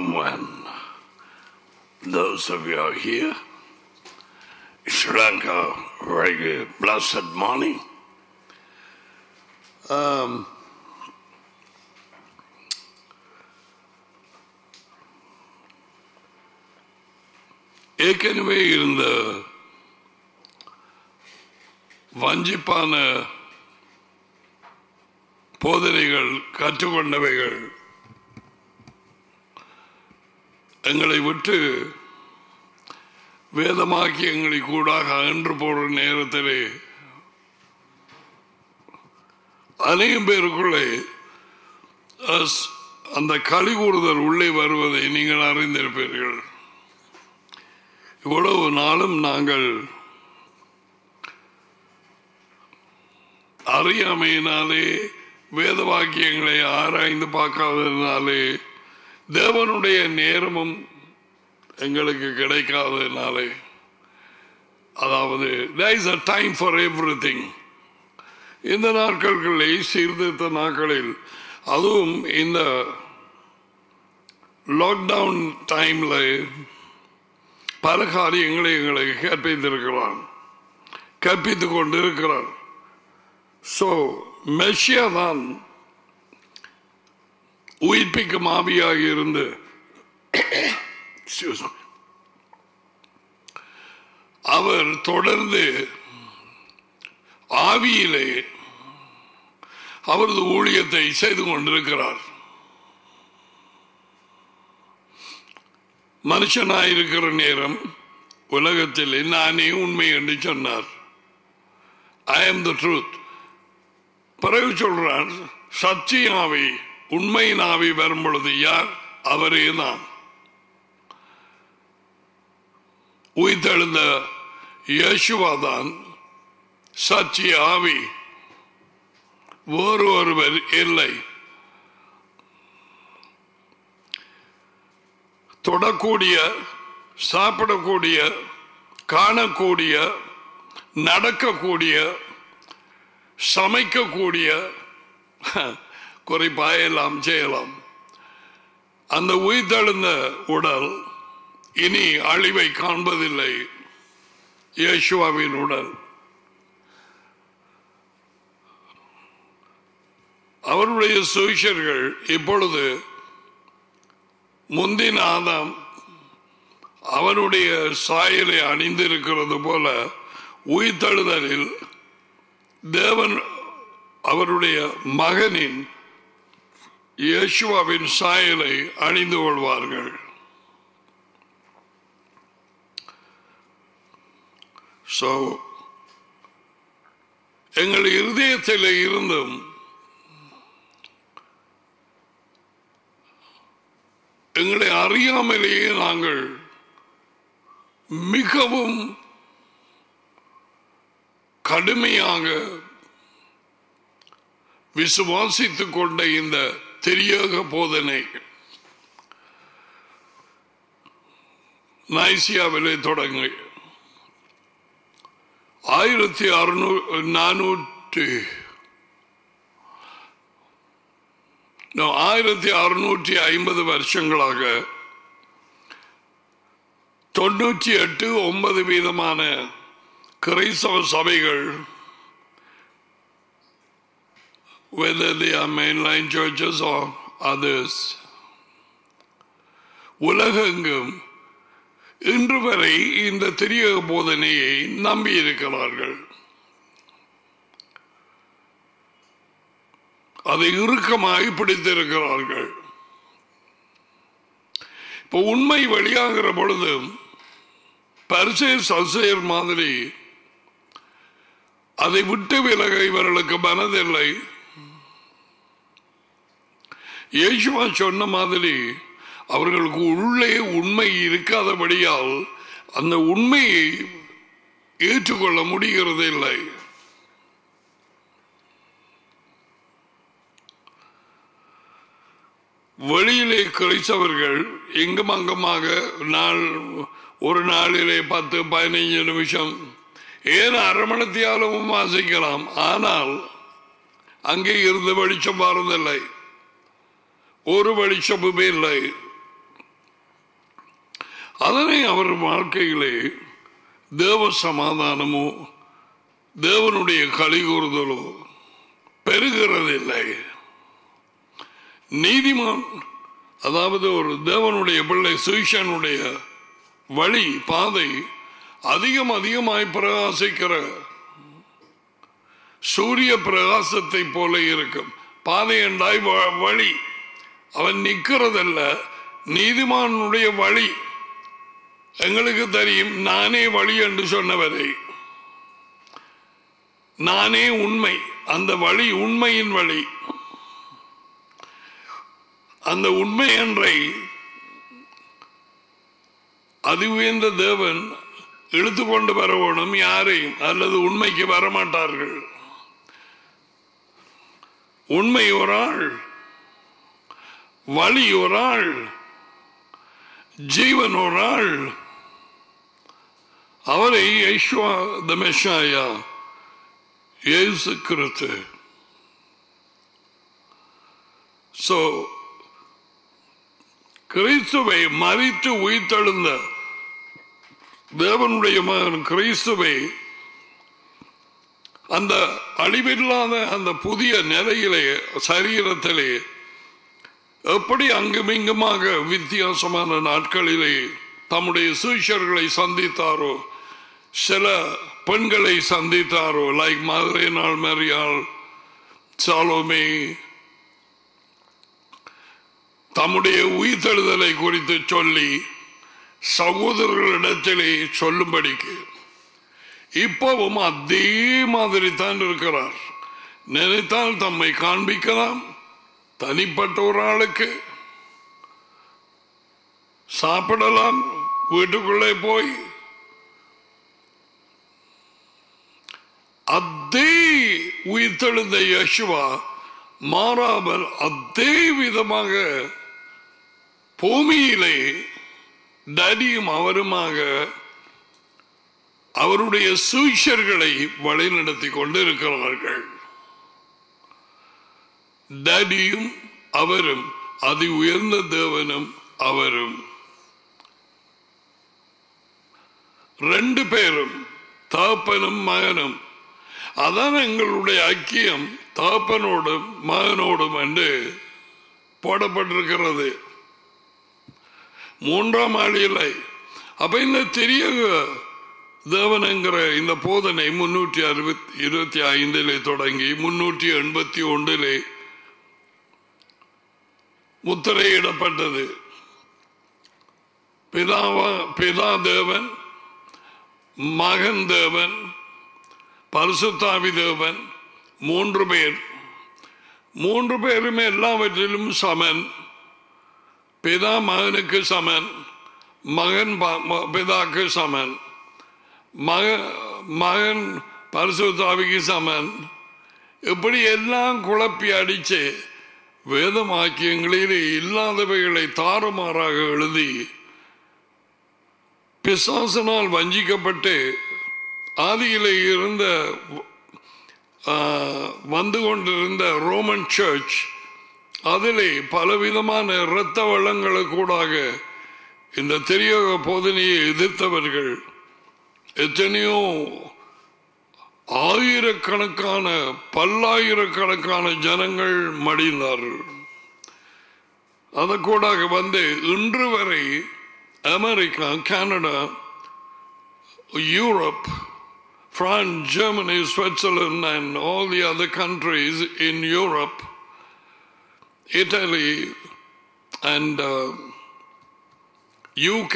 and those of you are here. Sri Lanka, very blessed morning. Um, ஏற்கனவே இருந்த வஞ்சிப்பான போதனைகள் கற்றுக்கொண்டவைகள் எங்களை விட்டு வேதமாக்கி எங்களை கூடாக அகன்று போற நேரத்திலே அநேகம் பேருக்குள்ளே அஸ்- அந்த களி கூறுதல் உள்ளே வருவதை நீங்கள் அறிந்திருப்பீர்கள் இவ்வளவு நாளும் நாங்கள் அறியாமையினாலே வேத வாக்கியங்களை ஆராய்ந்து பார்க்காததினாலே தேவனுடைய நேரமும் எங்களுக்கு கிடைக்காததினாலே அதாவது there is a time for everything இந்த நாட்களிலே சீர்திருத்த நாட்களில் அதுவும் இந்த லாக்டவுன் டைம்ல பல காரியங்களை எங்களுக்கு கற்பித்திருக்கிறான் கற்பித்துக் கொண்டிருக்கிறார் ஸோ மெஷியா தான் உயிர்ப்பிக்கும் ஆவியாக இருந்து Excuse me. அவர் தொடர்ந்து ஆவியிலே அவரது ஊழியத்தை செய்து கொண்டிருக்கிறார் மனுஷனாயிருக்கிற நேரம் உலகத்தில் நானே உண்மை என்று சொன்னார் ஐ am the truth பிறகு சொல்றார் சத்தியாவி உண்மையின் ஆவி வரும் பொழுது யார் அவரே தான் உயிர்த்தெழுந்த இயேசுவா தான் சத்திய ஆவி வேறு ஒருவர் இல்லை தொடக்கூடிய சாப்பிடக்கூடிய காணக்கூடிய நடக்கக்கூடிய சமைக்கக்கூடிய குறைப்பாக எல்லாம் செய்யலாம் அந்த உயிர்த்தெழுந்த உடல் இனி அழிவை காண்பதில்லை இயேசுவாவின் உடல் அவருடைய சுவிஷர்கள் இப்பொழுது முந்தின ஆதாம் அவனுடைய சாயலை அணிந்திருக்கிறது போல உயிர்த்தெழுதலில் தேவன் அவருடைய மகனின் இயேசுவாவின் சாயலை அணிந்து கொள்வார்கள் ஸோ எங்கள் இருதயத்தில் இருந்தும் எங்களை அறியாமலேயே நாங்கள் மிகவும் கடுமையாக விசுவாசித்துக் கொண்ட இந்த தெரியக போதனை நைசியாவிலே தொடங்கி ஆயிரத்தி அறுநூ நானூற்றி No, ஆயிரத்தி அறுநூற்றி ஐம்பது வருஷங்களாக தொண்ணூற்றி எட்டு ஒன்பது வீதமான கிரைஸ்தவ சபைகள் whether they are mainline churches or others உலகெங்கும் இன்று வரை இந்த திரிய போதனையை நம்பி இருக்கிறார்கள் அதை இறுக்கமாய் பிடித்திருக்கிறார்கள் இப்போ உண்மை வெளியாகிற பொழுது பரிசேர் சசேர் மாதிரி அதை விட்டு விலக இவர்களுக்கு மனதில்லை இயேசுவா சொன்ன மாதிரி அவர்களுக்கு உள்ளே உண்மை இருக்காதபடியால் அந்த உண்மையை ஏற்றுக்கொள்ள முடிகிறது இல்லை வெளியிலே கிரைத்தவர்கள் எங்கும் அங்கமாக நாள் ஒரு நாளிலே பத்து பதினைஞ்சு நிமிஷம் ஏன் அரை மணத்தியாலும் வாசிக்கலாம் ஆனால் அங்கே இருந்து வெளிச்சம் வரதில்லை ஒரு வெளிச்சமுமே இல்லை அதனை அவர் வாழ்க்கையிலே தேவ சமாதானமோ தேவனுடைய கலிகூறுதலோ பெறுகிறதில்லை நீதிமான் அதாவது ஒரு தேவனுடைய பிள்ளை சுயிஷனுடைய வழி பாதை அதிகம் அதிகமாய் பிரகாசிக்கிற சூரிய பிரகாசத்தை போல இருக்கும் பாதை என்றாய் வ- வழி அவன் நிற்கிறதல்ல நீதிமானுடைய வழி எங்களுக்கு தெரியும் நானே வழி என்று சொன்னவரை நானே உண்மை அந்த வழி உண்மையின் வழி அந்த உண்மை என்றை அதி உயர்ந்த தேவன் இழுத்து கொண்டு வரவோடும் யாரையும் அல்லது உண்மைக்கு வரமாட்டார்கள் உண்மை ஒரு ஆள் வழி ஒரு ஆள் ஜீவன் ஒரு ஆள் அவரை யேசுவா த மெஷாயா இயேசு கிறிஸ்து சோ கிறிஸ்துவை மறித்து உயிர்த்தெழுந்த தேவனுடைய மகன் கிறிஸ்துவை அந்த அழிவில்லாத அந்த புதிய நிலையிலே சரீரத்திலே எப்படி அங்குமிங்குமாக வித்தியாசமான நாட்களிலே தம்முடைய சீஷர்களை சந்தித்தாரோ சில பெண்களை சந்தித்தாரோ லைக் மதுரை நாள் மரியாள் சாலோமே தம்முடைய உயிர்த்தெழுதலை குறித்து சொல்லி சகோதரர்களிடத்திலே சொல்லும்படிக்கு இப்பவும் அதே மாதிரி தான் இருக்கிறார் நினைத்தால் தம்மை காண்பிக்கலாம் தனிப்பட்ட ஒரு ஆளுக்கு சாப்பிடலாம் வீட்டுக்குள்ளே போய் அதே உயிர்த்தெழுந்த யசுவா மாறாமல் அதே விதமாக பூமியிலே டடியும் அவருமாக அவருடைய சூஷர்களை வழிநடத்தி கொண்டு இருக்கிறார்கள் டடியும் அவரும் அதி உயர்ந்த தேவனும் அவரும் ரெண்டு பேரும் தாப்பனும் மகனும் அதான் எங்களுடைய ஐக்கியம் தாப்பனோடும் மகனோடும் என்று போடப்பட்டிருக்கிறது மூன்றாம் ஆளிலை அப்ப இந்த தெரிய தேவனுங்கிற இந்த போதனை முன்னூற்றி அறுபத்தி இருபத்தி ஐந்திலே தொடங்கி முன்னூற்றி எண்பத்தி ஒன்றிலே முத்திரையிடப்பட்டது பிதாவா பிதா தேவன் மகன் தேவன் பரிசுத்தாவி தேவன் மூன்று பேர் மூன்று பேருமே எல்லாவற்றிலும் சமன் பிதா மகனுக்கு சமன் மகன் ப- ம- பிதாக்கு சமன் மக மகன் பரிசுத்தாவிக்கு சமன் இப்படி எல்லாம் குழப்பி அடிச்சு வேதமாக்கியங்களிலே இல்லாதவைகளை தாறுமாறாக எழுதி பிசாசனால் வஞ்சிக்கப்பட்டு ஆதியிலே இருந்த ஆ, வந்து கொண்டிருந்த ரோமன் சர்ச் அதிலே பலவிதமான இரத்த வளங்களுக்கூடாக இந்த தெரியக போதனையை எதிர்த்தவர்கள் எத்தனையோ ஆயிரக்கணக்கான பல்லாயிரக்கணக்கான ஜனங்கள் மடிந்தார்கள் அது கூடாக வந்து இன்று வரை America Canada Europe France, Germany, Switzerland, and all the other countries in Europe, Italy, and uh, UK,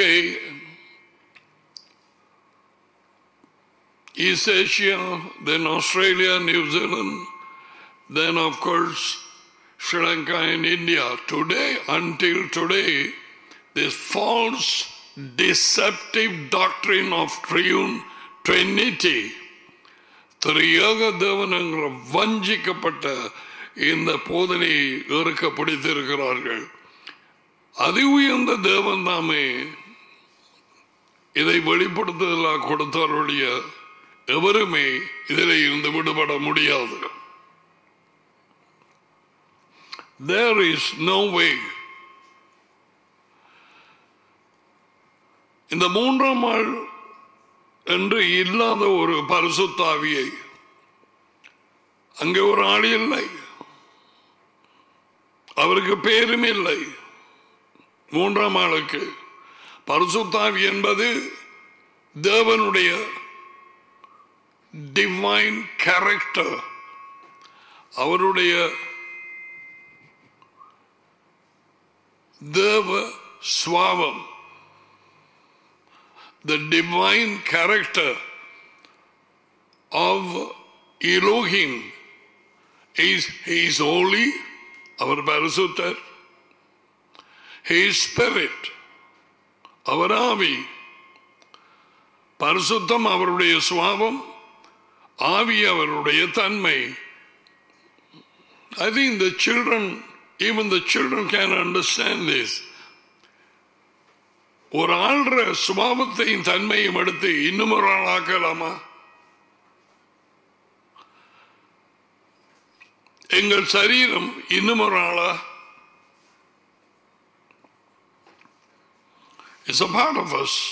East Asia, then Australia, New Zealand, then of course Sri Lanka and India. Today, until today, this false, deceptive doctrine of triune Trinity, திரையாக தேவனங்கிற வஞ்சிக்கப்பட்ட இந்த போதனையை ஏற்க பிடித்திருக்கிறார்கள் அதி உயர்ந்த தேவன் தாமே இதை வெளிப்படுத்துதலாக கொடுத்தவருடைய எவருமே இதில் இருந்து விடுபட முடியாது There is no way. இந்த மூன்றாம் ஆள் என்று இல்லாத ஒரு பரிசுத்தாவியை அங்கே ஒரு ஆள் இல்லை அவருக்கு பேரும் இல்லை மூன்றாம் ஆளுக்கு பரிசுத்தாவி என்பது தேவனுடைய டிவைன் கேரக்டர் அவருடைய தேவ சுவாவம் the divine character of Elohim is he is holy அவர் பரிசுத்தர் he is spirit அவர் ஆவி பரிசுத்தம் அவருடைய சுவாவம் ஆவி அவருடைய தன்மை I think the children, even the children can understand this. ஒரு ஆள்ற சுபாவத்தையும் தன்மையும் எடுத்து இன்னும் ஒரு ஆள் ஆக்கலாமா எங்கள் சரீரம் இன்னும் ஒரு ஆளா it's a part of us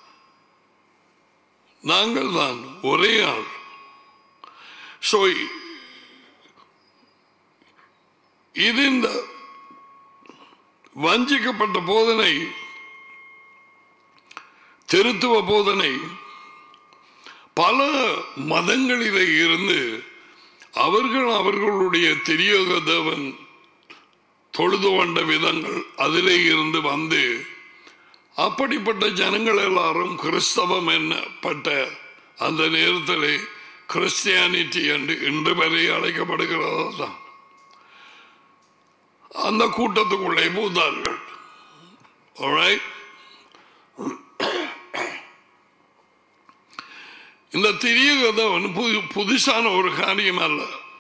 நாங்கள் தான் ஒரே ஆள் ஸோ இது இந்த வஞ்சிக்கப்பட்ட போதனை திருத்துவ போதனை பல மதங்களிலே இருந்து அவர்கள் அவர்களுடைய திரியோக தேவன் தொழுது கொண்ட விதங்கள் அதிலே இருந்து வந்து அப்படிப்பட்ட ஜனங்கள் எல்லாரும் கிறிஸ்தவம் என்னப்பட்ட அந்த நேரத்திலே கிறிஸ்டியானிட்டி என்று இன்று வரை அழைக்கப்படுகிறதா தான் அந்த கூட்டத்துக்குள்ளே பூந்தார்கள் Alright? இந்த திரியகதவன் புது புதுசான ஒரு காரியம் அல்ல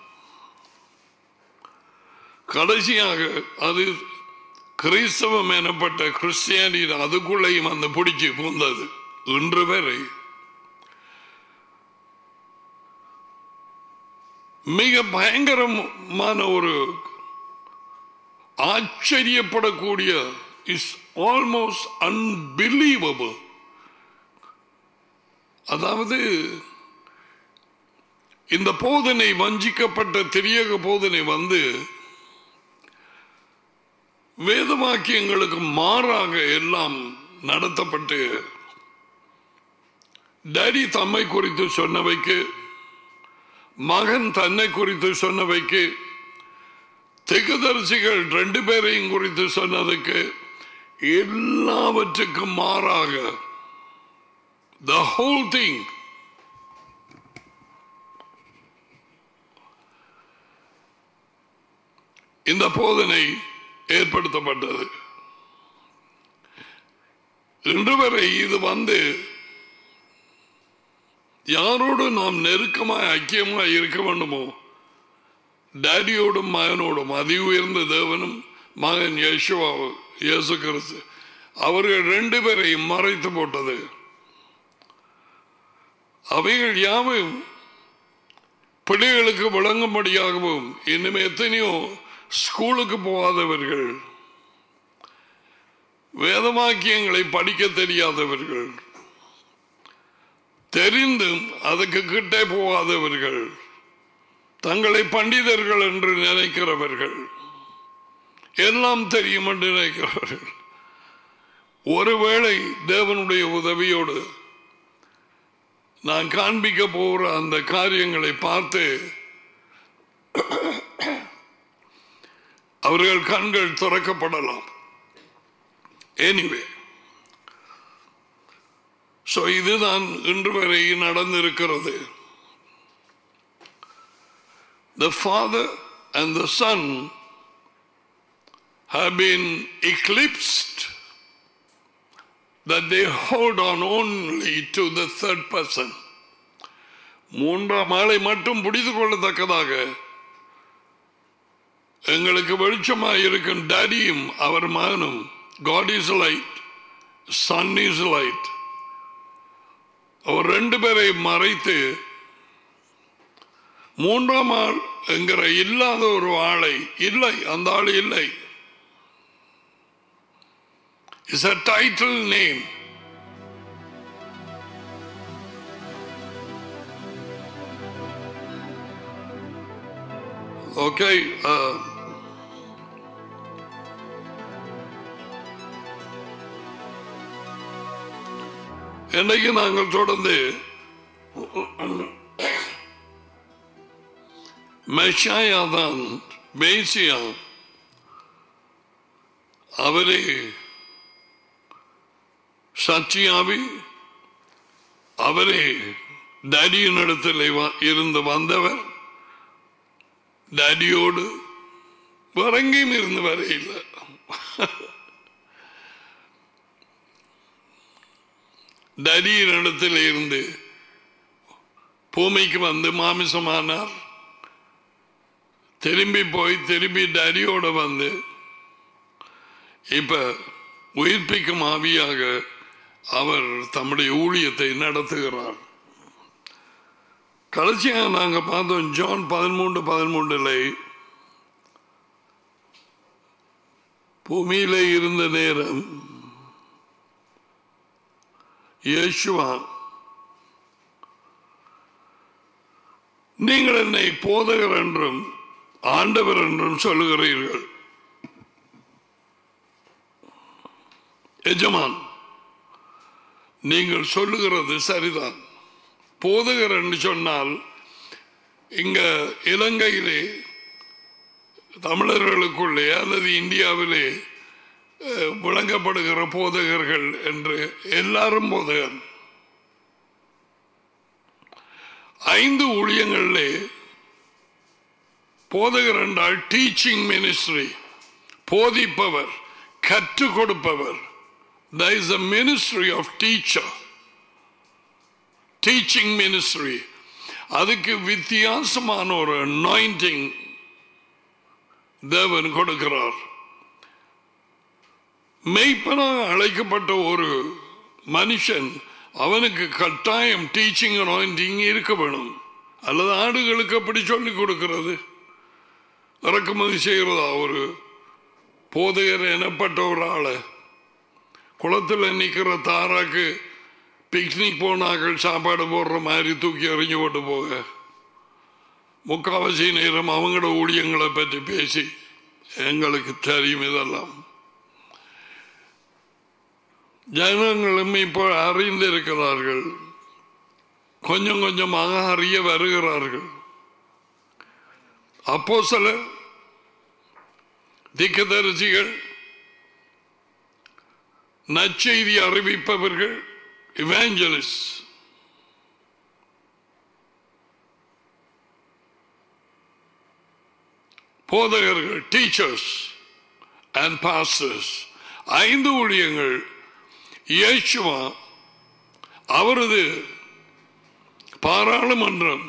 கடைசியாக அது கிறிஸ்தவம் எனப்பட்ட கிறிஸ்டியானி அதுக்குள்ளேயும் அந்த பிடிச்சி பூந்தது இன்று வரை மிக பயங்கரமான ஒரு ஆச்சரியப்படக்கூடிய இஸ் ஆல்மோஸ்ட் அன்பிலீவபிள் அதாவது இந்த போதனை வஞ்சிக்கப்பட்ட திரியக போதனை வந்து வேதவாக்கியங்களுக்கு மாறாக எல்லாம் நடத்தப்பட்டு டேடி தம்மை குறித்து சொன்னவைக்கு மகன் தன்னை குறித்து சொன்னவைக்கு திகதரிசிகள் ரெண்டு பேரையும் குறித்து சொன்னதுக்கு எல்லாவற்றுக்கும் மாறாக த ஹோல் திங் இந்த போதனை ஏற்படுத்தப்பட்டது இன்று வரை இது வந்து யாரோடு நாம் நெருக்கமாய் ஐக்கியமாய் இருக்க வேண்டுமோ டேடியோடும் மகனோடும் அதி உயர்ந்த தேவனும் மகன் யேசுவா இயேசு கிறிஸ்து அவர்கள் ரெண்டு பேரையும் மறைத்து போட்டது அவைகள் யாவும் பிள்ளைகளுக்கு விளங்கும்படியாகவும் இன்னும் எத்தனையோ ஸ்கூலுக்கு போகாதவர்கள் வேதவாக்கியங்களை படிக்க தெரியாதவர்கள் தெரிந்தும் அதுக்கு கிட்டே போகாதவர்கள் தங்களை பண்டிதர்கள் என்று நினைக்கிறவர்கள் எல்லாம் தெரியும் என்று நினைக்கிறவர்கள் ஒருவேளை தேவனுடைய உதவியோடு நான் காண்பிக்க போகிற அந்த காரியங்களை பார்த்து அவர்கள் கண்கள் திறக்கப்படலாம் எனிவே ஸோ இதுதான் இன்று வரை நடந்திருக்கிறது the Father and the Son have been eclipsed, that they hold on only to the third person. மூன்றாம் ஆளை மட்டும் பிடித்து கொள்ளத்தக்கதாக எங்களுக்கு வெளிச்சமாக இருக்கும் டேடியும் அவர் மகனும் God is light son is light அவர் ரெண்டு பேரை மறைத்து மூன்றாம் ஆள் என்கிற இல்லாத ஒரு ஆளை இல்லை அந்த ஆள் இல்லை is a title name okay இன்னைக்கு நாங்கள் தொடர்ந்து மெஷாயா தான் மேசியா அவரே சச்சியாவி அவரே டேடியின் இடத்தில் இருந்து வந்தவர் டேடியோடு வரங்கியும் இருந்து வரையில் டேடியின் இடத்தில் இருந்து பூமிக்கு வந்து மாமிசமானார் திரும்பி போய் திரும்பி டேடியோட வந்து இப்ப உயிர்ப்பிக்கும் ஆவியாக அவர் தம்முடைய ஊழியத்தை நடத்துகிறார் கடைசியாக நாங்க பார்த்தோம் ஜான் பதிமூன்று பதிமூன்றுல பூமியில இருந்த நேரம் இயேசுவா நீங்கள் என்னை போதகர் என்றும் ஆண்டவர் என்றும் சொல்லுகிறீர்கள் எஜமான் நீங்கள் சொல்லுகிறது சரிதான் போதகர் என்று சொன்னால் இங்க இலங்கையிலே தமிழர்களுக்குள்ளே அல்லது இந்தியாவிலே அஹ், விளங்கப்படுகிற போதகர்கள் என்று எல்லாரும் போதகர் ஐந்து ஊழியங்களிலே போதகர் என்றால் டீச்சிங் மினிஸ்ட்ரி போதிப்பவர் கற்றுக் கொடுப்பவர் there is a ministry of teacher teaching ministry அதுக்கு வித்தியாசமான ஒரு அனாயிண்டிங் தேவன் கொடுக்கிறார் மெய்ப்பனாக அழைக்கப்பட்ட ஒரு மனுஷன் அவனுக்கு கட்டாயம் டீச்சிங் அனாயிண்டிங் இருக்க வேணும் அல்லது ஆடுகளுக்கு அப்படி சொல்லிக் கொடுக்கிறது இறக்குமதி செய்கிறதா ஒரு போதையர் எனப்பட்ட ஒரு ஆளை குளத்தில் நிற்கிற தாராக்கு பிக்னிக் போனாக்கள் சாப்பாடு போடுற மாதிரி தூக்கி எறிஞ்சு போட்டு போக முக்காவாசி நேரம் அவங்களோட ஊழியங்களை பற்றி பேசி எங்களுக்கு தெரியும் இதெல்லாம் ஜனங்களும் இப்போ அறிந்திருக்கிறார்கள் கொஞ்சம் கொஞ்சமாக அறிய வருகிறார்கள் அப்போ சில திக்கதரிசிகள் நற்செய்தி அறிவிப்பவர்கள் இவாஞ்சலிஸ்ட் போதகர்கள் டீச்சர்ஸ் அண்ட் பாஸ்டர்ஸ் ஐந்து ஊழியங்கள் இயேசுவா அவரது பாராளுமன்றம்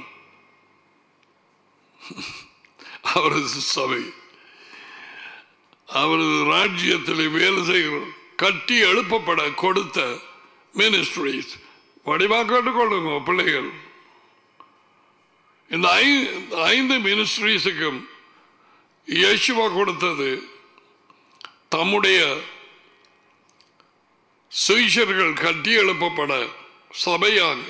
அவரது சபை அவரது ராஜ்யத்தில் வேலை செய்கிறோம் கட்டி எழுப்பப்பட கொடுத்த மினிஸ்ட்ரிஸ் வடிவாக கேட்டுக்கொள்ளுங்க பிள்ளைகள் இந்த ஐ- ஐந்து மினிஸ்ட்ரிஸுக்கும் இயேசுவா கொடுத்தது தம்முடைய சுவிஷர்கள் கட்டி எழுப்பப்பட சபையாக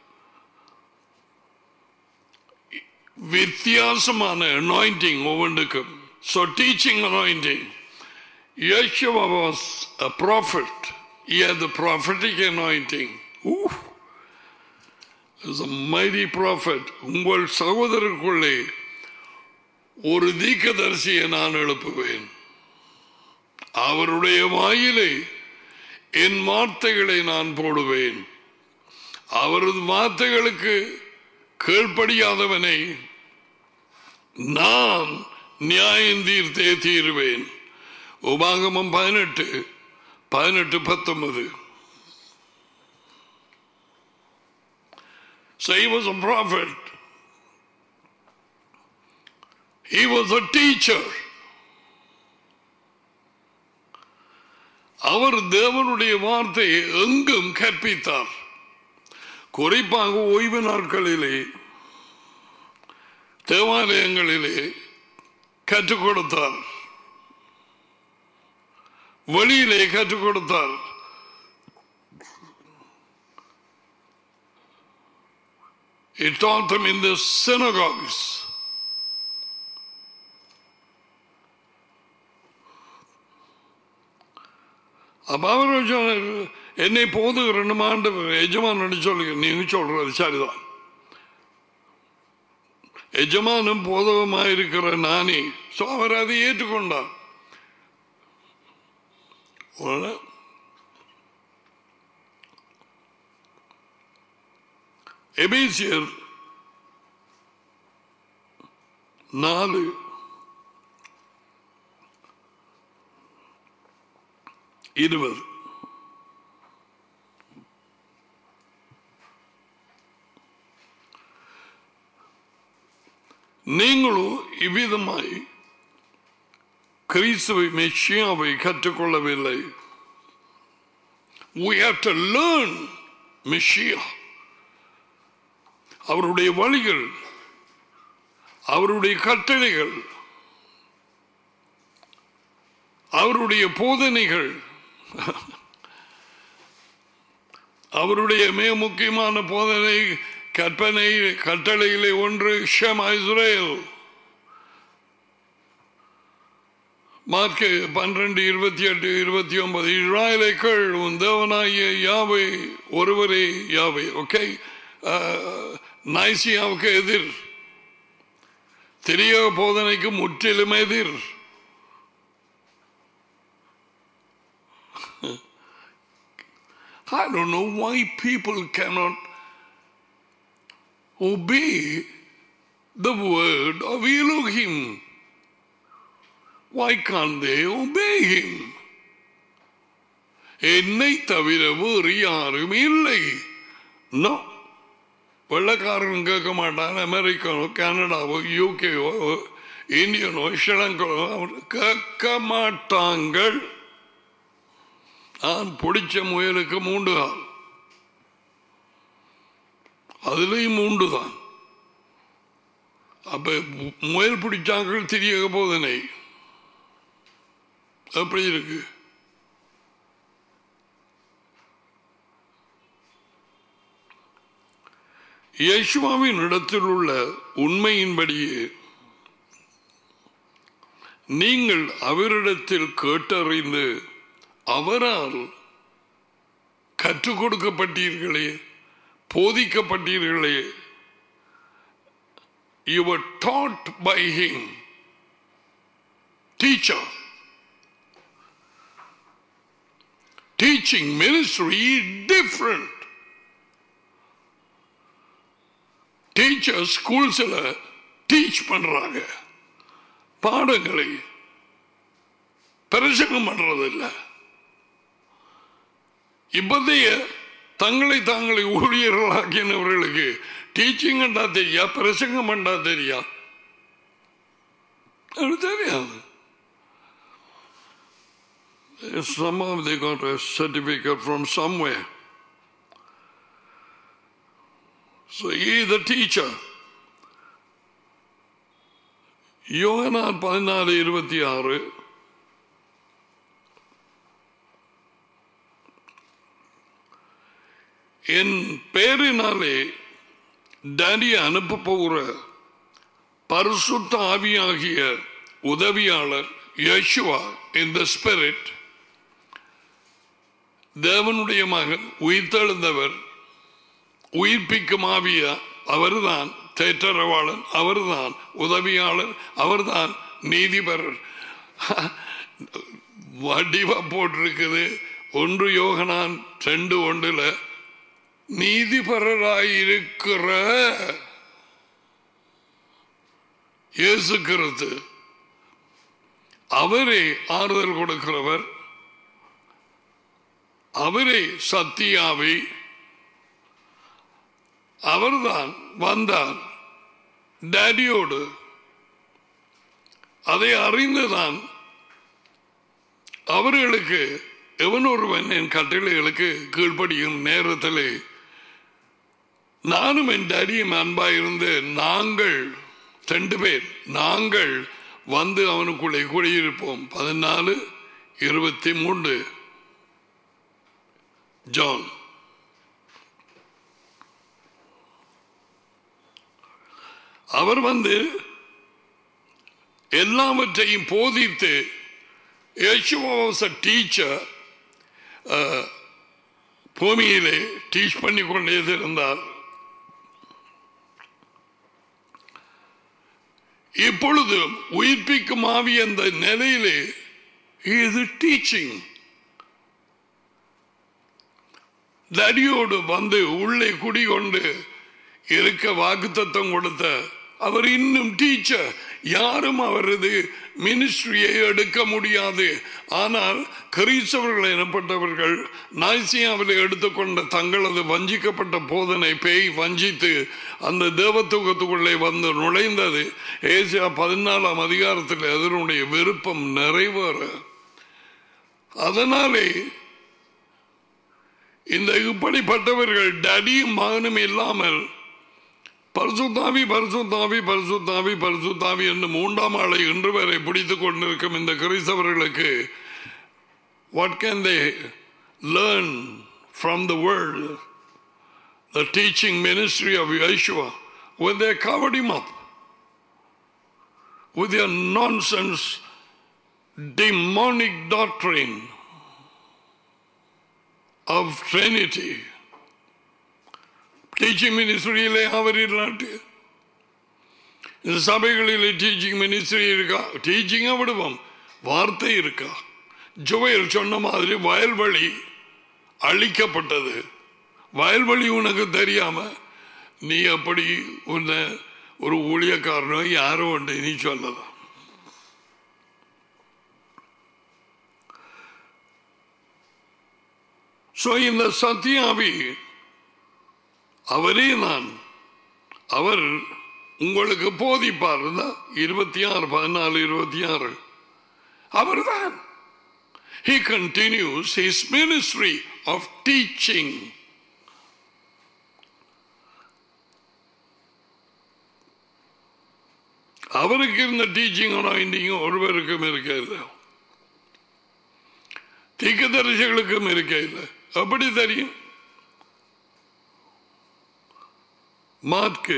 வித்தியாசமான அனாயிண்டிங் ஒவ்வொன்றுக்கும் so teaching anointing Yeshua was a prophet. He had the prophetic anointing. Ooh. Is a mighty prophet. உங்கள் சகோதரருக்குள்ளே ஒரு தீக்கதரிசியை நான் எழுப்புவேன் அவருடைய வாயிலே என் வார்த்தைகளை நான் போடுவேன் அவரது வார்த்தைகளுக்கு கீழ்ப்படியாதவனை நான் நியாயம் தீர்த்தே தீருவேன் உபாகமம் பதினெட்டு பதினெட்டு பத்தொன்பது So he was a prophet. He was a teacher. அவர் தேவனுடைய வார்த்தையை எங்கும் கற்பித்தார் குறிப்பாக ஓய்வு நாட்களிலே தேவாலயங்களிலே கற்றுக் கொடுத்தார் வெளியிலே கற்றுக் கொடுத்தார் He taught them in the synagogues. அப்ப அவர் சொன்னார் என்னை போதுகிறன்னு ஆண்டவர் எஜமான் சொல்லுங்க நீங்க சொல்றது சரிதான் எஜமானும் போதகமாக இருக்கிற நானே சோ அவர் அதை ஏற்றுக்கொண்டார் உடனே எபேசியர் நாலு இருபது நீங்களும் இவ்விதமாய் கிறிஸ்துவை மெச்சியாவை கற்றுக்கொள்ளவில்லை we have to learn Messiah அவருடைய வழிகள் அவருடைய கட்டளைகள் அவருடைய போதனைகள் அவருடைய மிக முக்கியமான போதனை கற்பனை கட்டளையிலே ஒன்று ஷமா இஸ்ரேல் மார்க்கு பன்னிரண்டு இருபத்தி எட்டு இருபத்தி ஒன்பது இஸ்ராயலை கேள் உன் தேவனாகிய யாவை ஒருவரே யாவை ஓகே நைசியாவுக்கு எதிர் தெரிய போதனைக்கு முற்றிலும் எதிர் I don't know why people cannot obey the word of Elohim. Why can't they obey him? என்னை தவிர வேறு யாரும் இல்லை நோ வெள்ளக்காரன் கேட்க மாட்டான் அமெரிக்காவோ கனடாவோ யூகேவோ இந்தியனோ ஸ்ரீலங்காவோ அவர் கேட்க மாட்டாங்கள் நான் பிடிச்ச முயலுக்கு மூண்டு கால் அதுலேயும் மூண்டு தான் அப்ப முயல் பிடிச்சாங்கள் தெரிய போதனை எப்படி இருக்கு யேசுவாவின் இடத்தில் உள்ள உண்மையின்படியே நீங்கள் அவரிடத்தில் கேட்டறிந்து அவரால் கற்றுக் கொடுக்கப்பட்டீர்களே போதிக்கப்பட்டீர்களே you were taught by him teacher teaching ministry is different teacher ஸ்கூல்ஸ்ல டீச் பண்றாங்க பாடங்களை பிரசங்கம் பண்றதில்லை இப்போதைய தங்களை தாங்களை ஊழியர்களாக்கினவர்களுக்கு டீச்சிங் பண்ணா தெரியா பிரசங்கம் பண்ணா தெரியா அது தெரியாது Somehow they got a certificate from somewhere. So he is the teacher. யோகனார் பதினாலு இருபத்தி ஆறு என் பேரினாலே டேடி அனுப்ப போகிற பரிசுத்த ஆவியாகிய உதவியாளர் யேசுவா இந்த ஸ்பிரிட் தேவனுடைய மகன் உயிர்த்தெழுந்தவர் உயிர்ப்பிக்கும் ஆவியா அவர்தான் தேற்றரவாளன் அவர்தான் உதவியாளர் அவர்தான் நீதிபரர் வடிவா போட்டிருக்குது ஒன்று யோகனான் ரெண்டு ஒன்றுல நீதிபரராயிருக்கிற இயேசு கிறிஸ்து அவரே ஆறுதல் கொடுக்கிறவர் அவரே சத்தியாவை அவர்தான் வந்தார் டேடியோடு அதை அறிந்துதான் அவர்களுக்கு எவன் ஒருவன் என் கட்டளைகளுக்கு கீழ்ப்படியும் நேரத்திலே நானும் என் டேடியும் அன்பாயிருந்து நாங்கள் ரெண்டு பேர் நாங்கள் வந்து அவனுக்குள்ளே குடியிருப்போம் பதினாலு இருபத்தி மூன்று ஜான் அவர் வந்து எல்லாவற்றையும் போதித்து Yeshua was a teacher அஹ், பூமியிலே டீச் பண்ணி கொண்டே இருந்தார் இப்பொழுது உயிர்ப்பிக்கும் ஆவி அந்த நிலையிலே இது டீச்சிங் தடியோடு வந்து உள்ளே குடிகொண்டு இருக்க வாக்குத்தத்தம் கொடுத்த அவர் இன்னும் டீச்சர் யாரும் அவரது மினிஸ்ட்ரியை எடுக்க முடியாது ஆனால் கிறிஸ்தவர்கள் எனப்பட்டவர்கள் நாய்சியாவில் எடுத்துக்கொண்ட தங்களது வஞ்சிக்கப்பட்ட போதனை பேய் வஞ்சித்து அந்த தேவத்துவத்துக்குள்ளே வந்து நுழைந்தது ஏசியா பதினாலாம் அதிகாரத்தில் அதனுடைய விருப்பம் நிறைவேற அதனாலே இந்த இப்படிப்பட்டவர்கள் டடியும் மகனும் இல்லாமல் பரிசுத்தாவி பரிசுத்தாவி பரிசுத்தாவி பரிசுத்தாவி என்று மூன்றாம் ஆளை இன்று வரை பிடித்துக் கொண்டிருக்கும் இந்த கிறிஸ்தவர்களுக்கு what can they learn from the world the teaching ministry of Yeshua when they covered him up with their nonsense demonic doctrine of Trinity. Teaching மினிஸ்ட்ரியிலே அவர் இல்லாட்டு இந்த சபைகளிலே டீச்சிங் மினிஸ்ட்ரி இருக்கா டீச்சிங்கா விடுவோம் வார்த்தை இருக்கா ஜுவையல் சொன்ன மாதிரி வயல்வெளி அழிக்கப்பட்டது வயல்வெளி உனக்கு தெரியாம நீ அப்படி உன்னை ஒரு ஊழியக்காரனோ யாரோ உண்டு நீ சொல்லலாம் ஸோ இந்த சத்தியாவி அவரே நான் அவர் உங்களுக்கு போதிப்பார் இருபத்தி ஆறு பதினாலு இருபத்தி ஆறு அவர்தான் He continues his ministry of teaching. அவருக்கு இருந்த டீச்சிங் அனாயிண்டிங்கும் ஒருவருக்கும் இருக்க இல்லை தீக்கதரிசிகளுக்கும் இருக்க இல்லை எப்படி தெரியும் மார்க்கு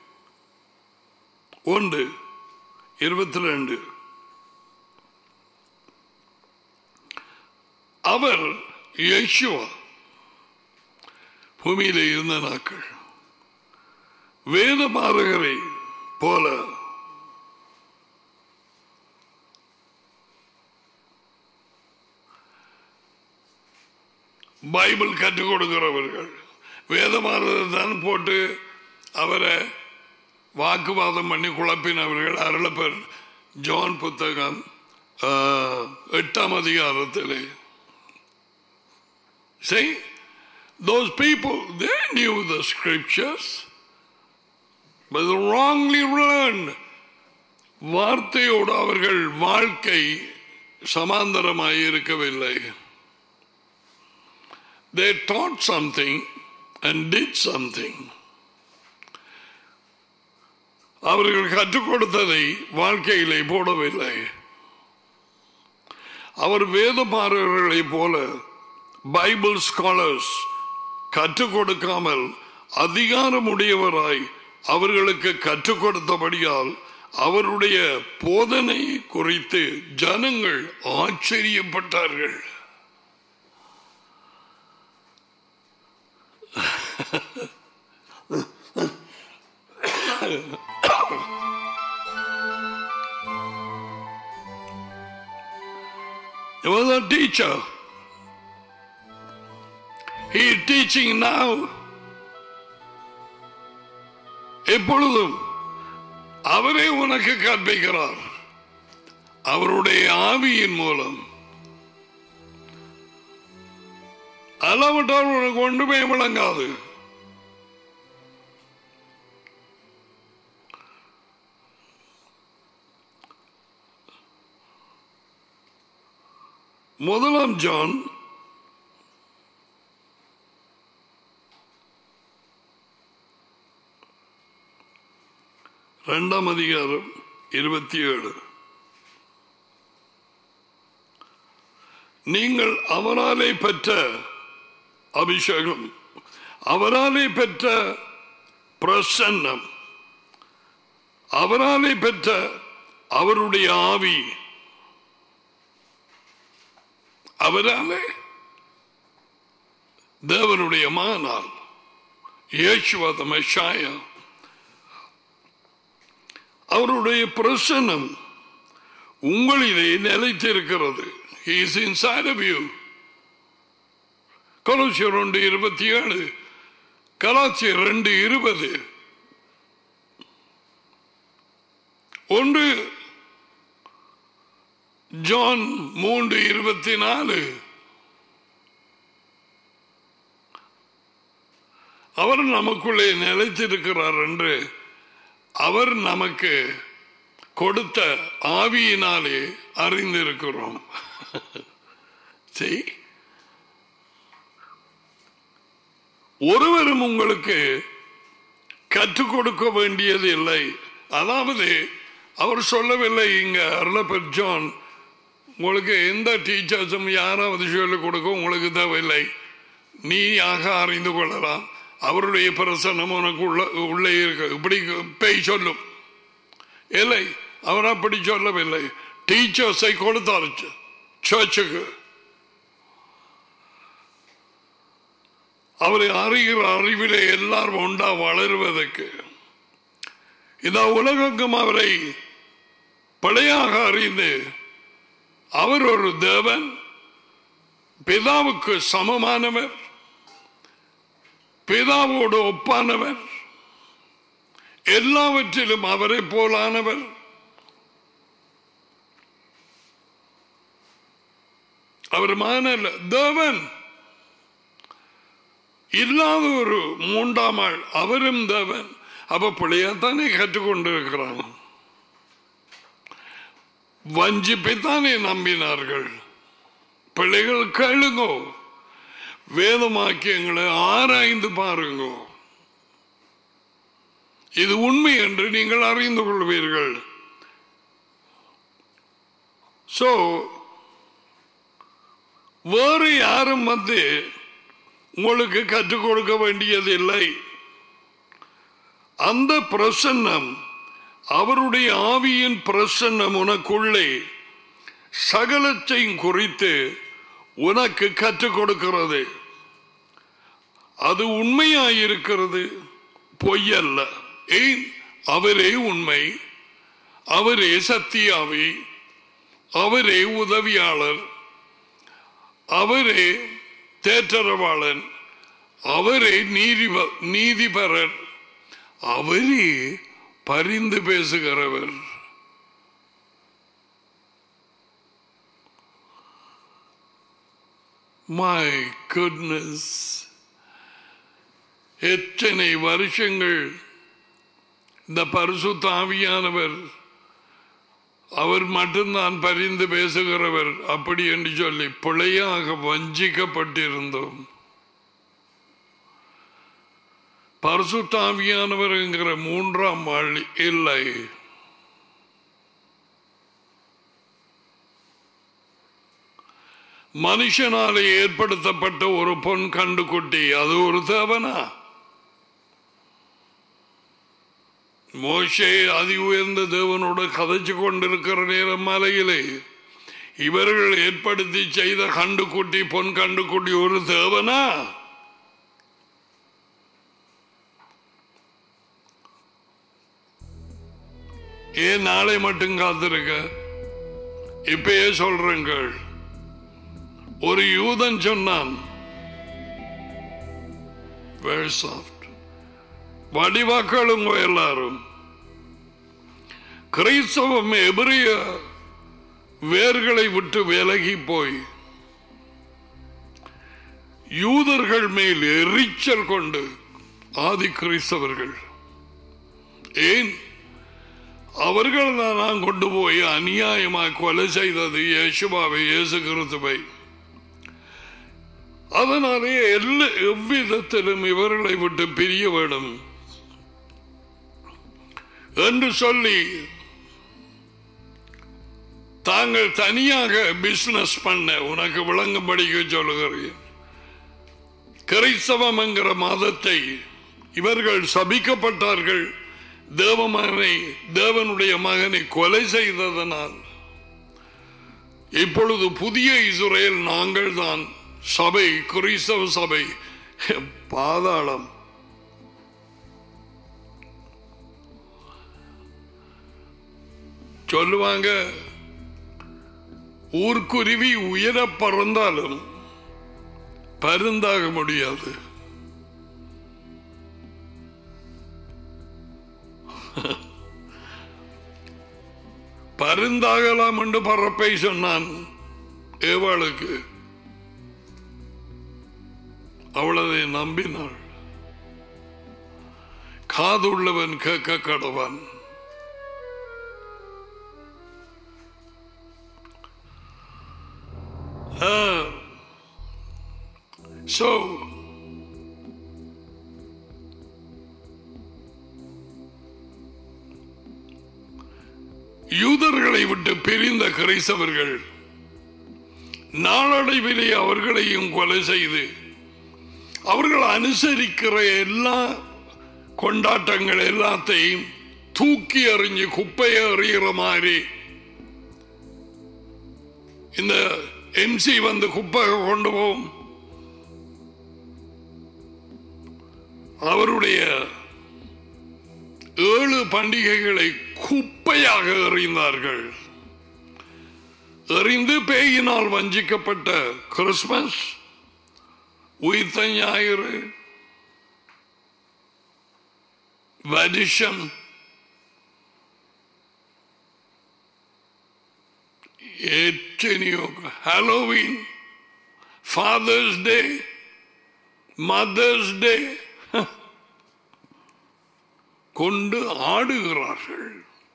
ஒன்று இருபத்தி ரெண்டு அவர் யேசுவா பூமியிலே இருந்த நாட்கள் வேத மாதகரை போல பைபிள் கற்றுக் கொடுக்கிறவர்கள் வேதமானதை தான் போட்டு அவரை வாக்குவாதம் பண்ணி குழப்பினவர்கள் அருளப்பர் ஜான் புத்தகம் ஆஹ், எட்டாம் அதிகாரத்திலே See, those people, they knew the scriptures, but they wrongly learned. வார்த்தையோடு அவர்கள் வாழ்க்கை சமாந்தரமாய் இருக்கவில்லை they taught something and did something அவர்கள் கற்றுக் கொடுத்ததை வாழ்க்கையிலே போடவில்லை அவர் வேதமாறர்களைப் போல பைபிள் ஸ்காலர்ஸ் கற்றுக் கொடுக்காமல் அதிகாரமுடையவராய் அவர்களுக்கு கற்றுக் கொடுத்தபடியால் அவருடைய போதனை குறித்து ஜனங்கள் ஆச்சரியப்பட்டார்கள் He was a teacher. He is teaching now. எப்பொழுதும் அவரே உனக்கு கற்பிக்கிறார் அவருடைய ஆவியின் மூலம் அளவிட்டால் உனக்கு ஒன்றுமே விளங்காது முதலாம் ஜான் இரண்டாம் அதிகாரம் இருபத்தி ஏழு நீங்கள் அவராலே பெற்ற அபிஷேகம் அவராலே பெற்ற பிரசன்னம் அவராலே பெற்ற அவருடைய ஆவி அவராலே தேவனுடைய மகனால் இயேசுவத மெஷாயா அவருடைய பிரசன்னம் உங்களிலே நிலைத்திருக்கிறது He is inside of you. கொலோசியர் ரெண்டு இருபத்தி ஏழு கலாச்சியர் ரெண்டு இருபது ஒன்று ஜான் மூன்று இருபத்தி நாலு அவர் நமக்குள்ளே நிலைத்திருக்கிறார் என்று அவர் நமக்கு கொடுத்த ஆவியினாலே அறிந்திருக்கிறோம் சரி ஒருவரும் உங்களுக்கு கற்றுக் கொடுக்க வேண்டியது இல்லை அதாவது அவர் சொல்லவில்லை இங்க அருளப்பர் ஜான் உங்களுக்கு எந்த டீச்சர்ஸும் யாராவது சொல்லிக் கொடுக்க உங்களுக்கு தேவையில்லை நீயாக அறிந்து கொள்ளலாம் அவருடைய பிரசன்னம் உனக்கு உள்ள உள்ளே இருக்கு இப்படி பேய் சொல்லும் இல்லை அவர் அப்படி சொல்லவில்லை டீச்சர்ஸை கொடுத்தார் சர்ச்சுக்கு அவரை அறிகிற அறிவிலே எல்லாரும் உண்டா வளருவதற்கு இந்த உலகங்கும் அவரை பிழையாக அறிந்து அவர் ஒரு தேவன் பிதாவுக்கு சமமானவர் பிதாவோடு ஒப்பானவர் எல்லாவற்றிலும் அவரை போலானவர் அவர் மகனல்ல தேவன் இல்லாத ஒரு மூன்றாம் ஆள் அவரும் தேவன் அப்ப பிள்ளையாத்தானே கற்றுக்கொண்டிருக்கிறான் வஞ்சிப்பைத்தானே நம்பினார்கள் பிள்ளைகள் கேளுங்கோ வேதமாக்கியங்களை ஆராய்ந்து பாருங்கோ இது உண்மை என்று நீங்கள் அறிந்து கொள்வீர்கள் சோ வேறு யாரும் வந்து உங்களுக்கு கற்றுக் கொடுக்க வேண்டியது இல்லை அந்த பிரசன்னம் அவருடைய ஆவியின் பிரசன்னம் உனக்குள்ளே சகலத்தையும் குறித்து உனக்கு கற்றுக் கொடுக்கிறது அது உண்மையாயிருக்கிறது பொய்யல்ல ஏன் அவரே உண்மை அவரே சத்தியாவி அவரே உதவியாளர் அவரே தேற்றரவாளன் அவரே நீதிப நீதிபரர் அவரே பரிந்து பேசுகிறவர் மை குட்னஸ் எத்தனை வருஷங்கள் இந்த பரிசுத்த ஆவியானவர் அவர் மட்டும்தான் பரிந்து பேசுகிறவர் அப்படி என்று சொல்லி பிழையாக வஞ்சிக்கப்பட்டிருந்தோம் பரிசுத்தாவியானவர் என்கிற மூன்றாம் ஆள் இல்லை மனுஷனாலே ஏற்படுத்தப்பட்ட ஒரு பொன் கண்டுக்குட்டி அது ஒரு தேவனா மோஷே அதி உயர்ந்த தேவனோடு கதைச்சு கொண்டிருக்கிற நேரம் மலையிலே இவர்கள் ஏற்படுத்தி செய்த கண்டுக்குட்டி பொன் கண்டுக்குட்டி ஒரு தேவனா ஏன் நாளை மட்டும் காத்திருக்க இப்பயே சொல்றேங்கள் ஒரு யூதன் சொன்னான் very soft வடிவாக்களுங்க எல்லாரும் கிறிஸ்தவம் எபிரிய வேர்களை விட்டு விலகி போய் யூதர்கள் மேல் எரிச்சல் கொண்டு ஆதி கிறிஸ்தவர்கள் ஏன் அவர்கள் தான் நான் கொண்டு போய் அநியாயமாக கொலை செய்தது இயேசுபாவை இயேசு கிறிஸ்துவை அதனாலே எல்லா எவ்விதத்திலும் இவர்களை விட்டு பிரிய வேண்டும் என்று சொல்லி தாங்கள் தனியாக பிசினஸ் பண்ண உனக்கு விளங்கும்படிக்க சொல்லுகிறேன் கிறிஸ்தவம் என்கிற மதத்தை இவர்கள் சபிக்கப்பட்டார்கள் தேவமகனை தேவனுடைய மகனை கொலை செய்ததனால் இப்பொழுது புதிய இஸ்ரேல் நாங்கள் தான் சபை கிறிஸ்தவ சபை பாதாளம் சொல்லுவாங்க ஊர்க்குருவி உயர பறந்தாலும் பருந்தாக முடியாது பருந்தாகலாம் என்று பறப்பை சொன்னான் ஏவாளுக்கு அவளதை நம்பினாள் காதுள்ளவன் கேட்க கடவன் So, யூதர்களை விட்டு பிரிந்த கிரைசவர்கள் நாளடைவிலே அவர்களையும் கொலை செய்து அவர்கள் அனுசரிக்கிற எல்லா கொண்டாட்டங்கள் எல்லாத்தையும் தூக்கி எறிஞ்சு குப்பையை எறிகிற மாதிரி இந்த எம்சி வந்து குப்பை கொண்டு போகும் அவருடைய ஏழு பண்டிகைகளை குப்பையாக எறிந்தார்கள் எறிந்து பேயினால் வஞ்சிக்கப்பட்ட கிறிஸ்துமஸ் உயிர்த்த ஞாயிறு வருஷம் எத்தனையோ Halloween father's day mother's day கொண்டு ஆடுகிறார்கள்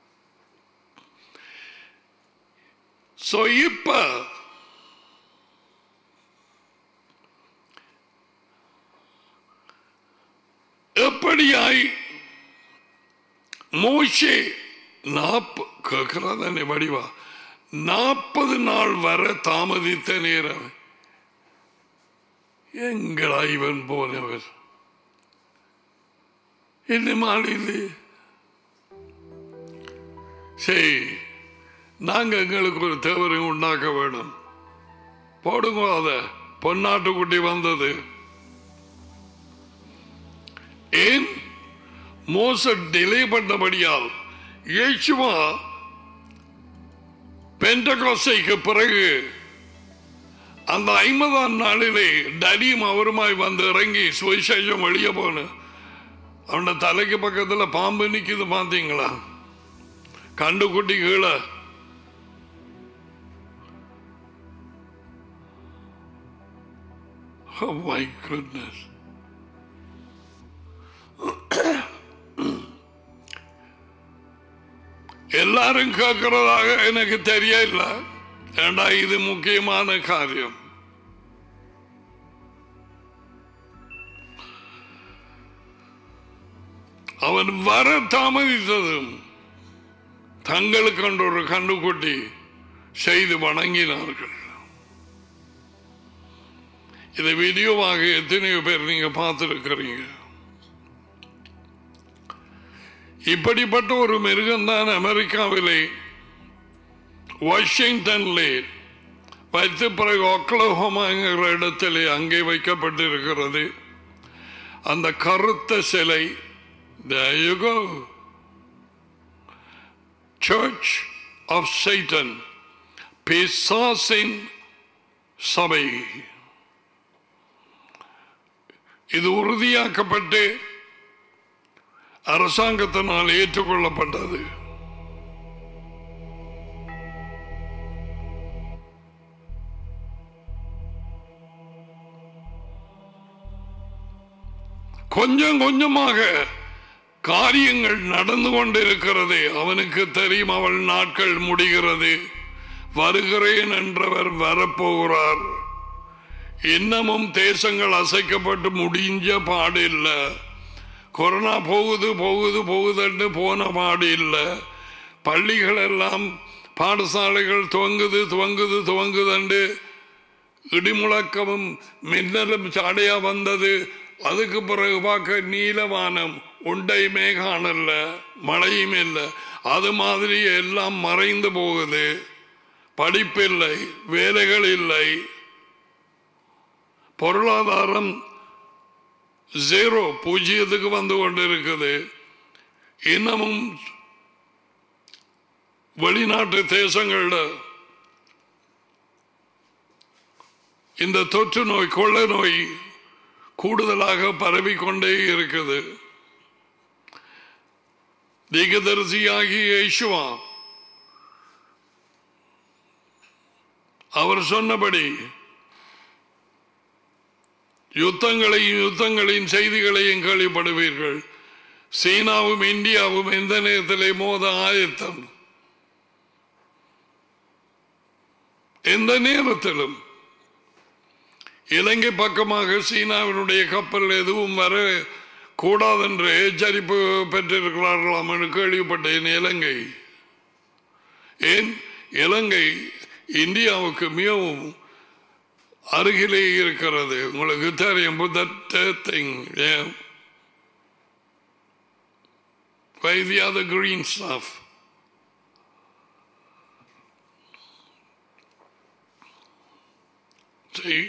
சோ இப்ப எப்படியாய் மோஷே நாற்ப கேட்கிறா தானே வடிவா நாற்பது நாள் வர தாமதித்த நேரம் எங்களா இவன் போனவர் என்ன மாடியில் சரி நாங்க எங்களுக்கு ஒரு தேவரை உண்டாக்க வேணும் போடுங்க அத பொன்னாட்டுக்குட்டி வந்தது ஏன் மோச டிலே பண்ணபடியால் இயேசுவா பெண்டகோசைக்கு பிறகு அந்த ஐம்பதாம் நாளிலே டடியும் அவருமாய் வந்து இறங்கி சுவிசேஷம் வெளியே போன அவன தலைக்கு பக்கத்துல பாம்பு நிக்குது பாத்தீங்களா கண்டு குட்டி கீழே Oh my goodness. எல்லாரும் கேட்கிறதாக எனக்கு தெரியல ஏண்டா இது முக்கியமான காரியம் அவன் வர தாமதித்ததும் தங்களுக்கு ஒரு கண்டுகுட்டி செய்து வணங்கினார்கள் இதை வீடியோவாக எத்தனையோ பேர் நீங்க பார்த்திருக்கிறீங்க இப்படிப்பட்ட ஒரு மிருகம்தான் அமெரிக்காவிலே வாஷிங்டன்லே வைத்து பிறகு ஒக்லஹோமாங்கிற இடத்திலே அங்கே வைக்கப்பட்டிருக்கிறது அந்த கருத்த சிலை சர்ச் ஆஃப் சைட்டன் பிசாசின் சபை இது உறுதியாக்கப்பட்டு அரசாங்கத்தினால் ஏற்றுக்கொள்ளப்பட்டது கொஞ்சம் கொஞ்சமாக காரியங்கள் நடந்து கொண்டிருக்கிறது அவனுக்கு தெரியும் அவள் நாட்கள் முடிகிறது வருகிறேன் என்றவர் வரப்போகிறார் இன்னமும் தேசங்கள் அசைக்கப்பட்டு முடிஞ்ச பாடு இல்லை கொரோனா போகுது போகுது போகுதுன்னு போன பாடு இல்லை பள்ளிகள் எல்லாம் பாடசாலைகள் துவங்குது துவங்குது துவங்குதுண்டு இடிமுழக்கமும் மின்னலும் சாடையா வந்தது அதுக்கு பிறகு பார்க்க நீலவானம் உண்டையுமே காணல மழையும் இல்லை அது மாதிரி எல்லாம் மறைந்து போகுது படிப்பில்லை வேலைகள் இல்லை பொருளாதாரம் ஜீரோ பூஜ்ஜியத்துக்கு வந்து கொண்டு இருக்குது இன்னமும் வெளிநாட்டு தேசங்களில் இந்த தொற்று நோய் கொள்ளை நோய் கூடுதலாக பரவிக்கொண்டே இருக்குது தீகதரிசியாகிய இயேசுவா அவர் சொன்னபடி யுத்தங்களையும் யுத்தங்களின் செய்திகளையும் கேள்விப்படுவீர்கள் சீனாவும் இந்தியாவும் எந்த நேரத்திலே மோத ஆயத்தம் எந்த நேரத்திலும் இலங்கை பக்கமாக சீனாவினுடைய கப்பல் எதுவும் வர கூடாதென்று எச்சரிப்பு பெற்றிருக்கிறார்களாம் என்று கேள்விப்பட்டேன் இலங்கை ஏன் இலங்கை இந்தியாவுக்கு மிகவும் அருகிலே இருக்கிறது உங்களுக்கு தெரியும் think Why the other green stuff? See?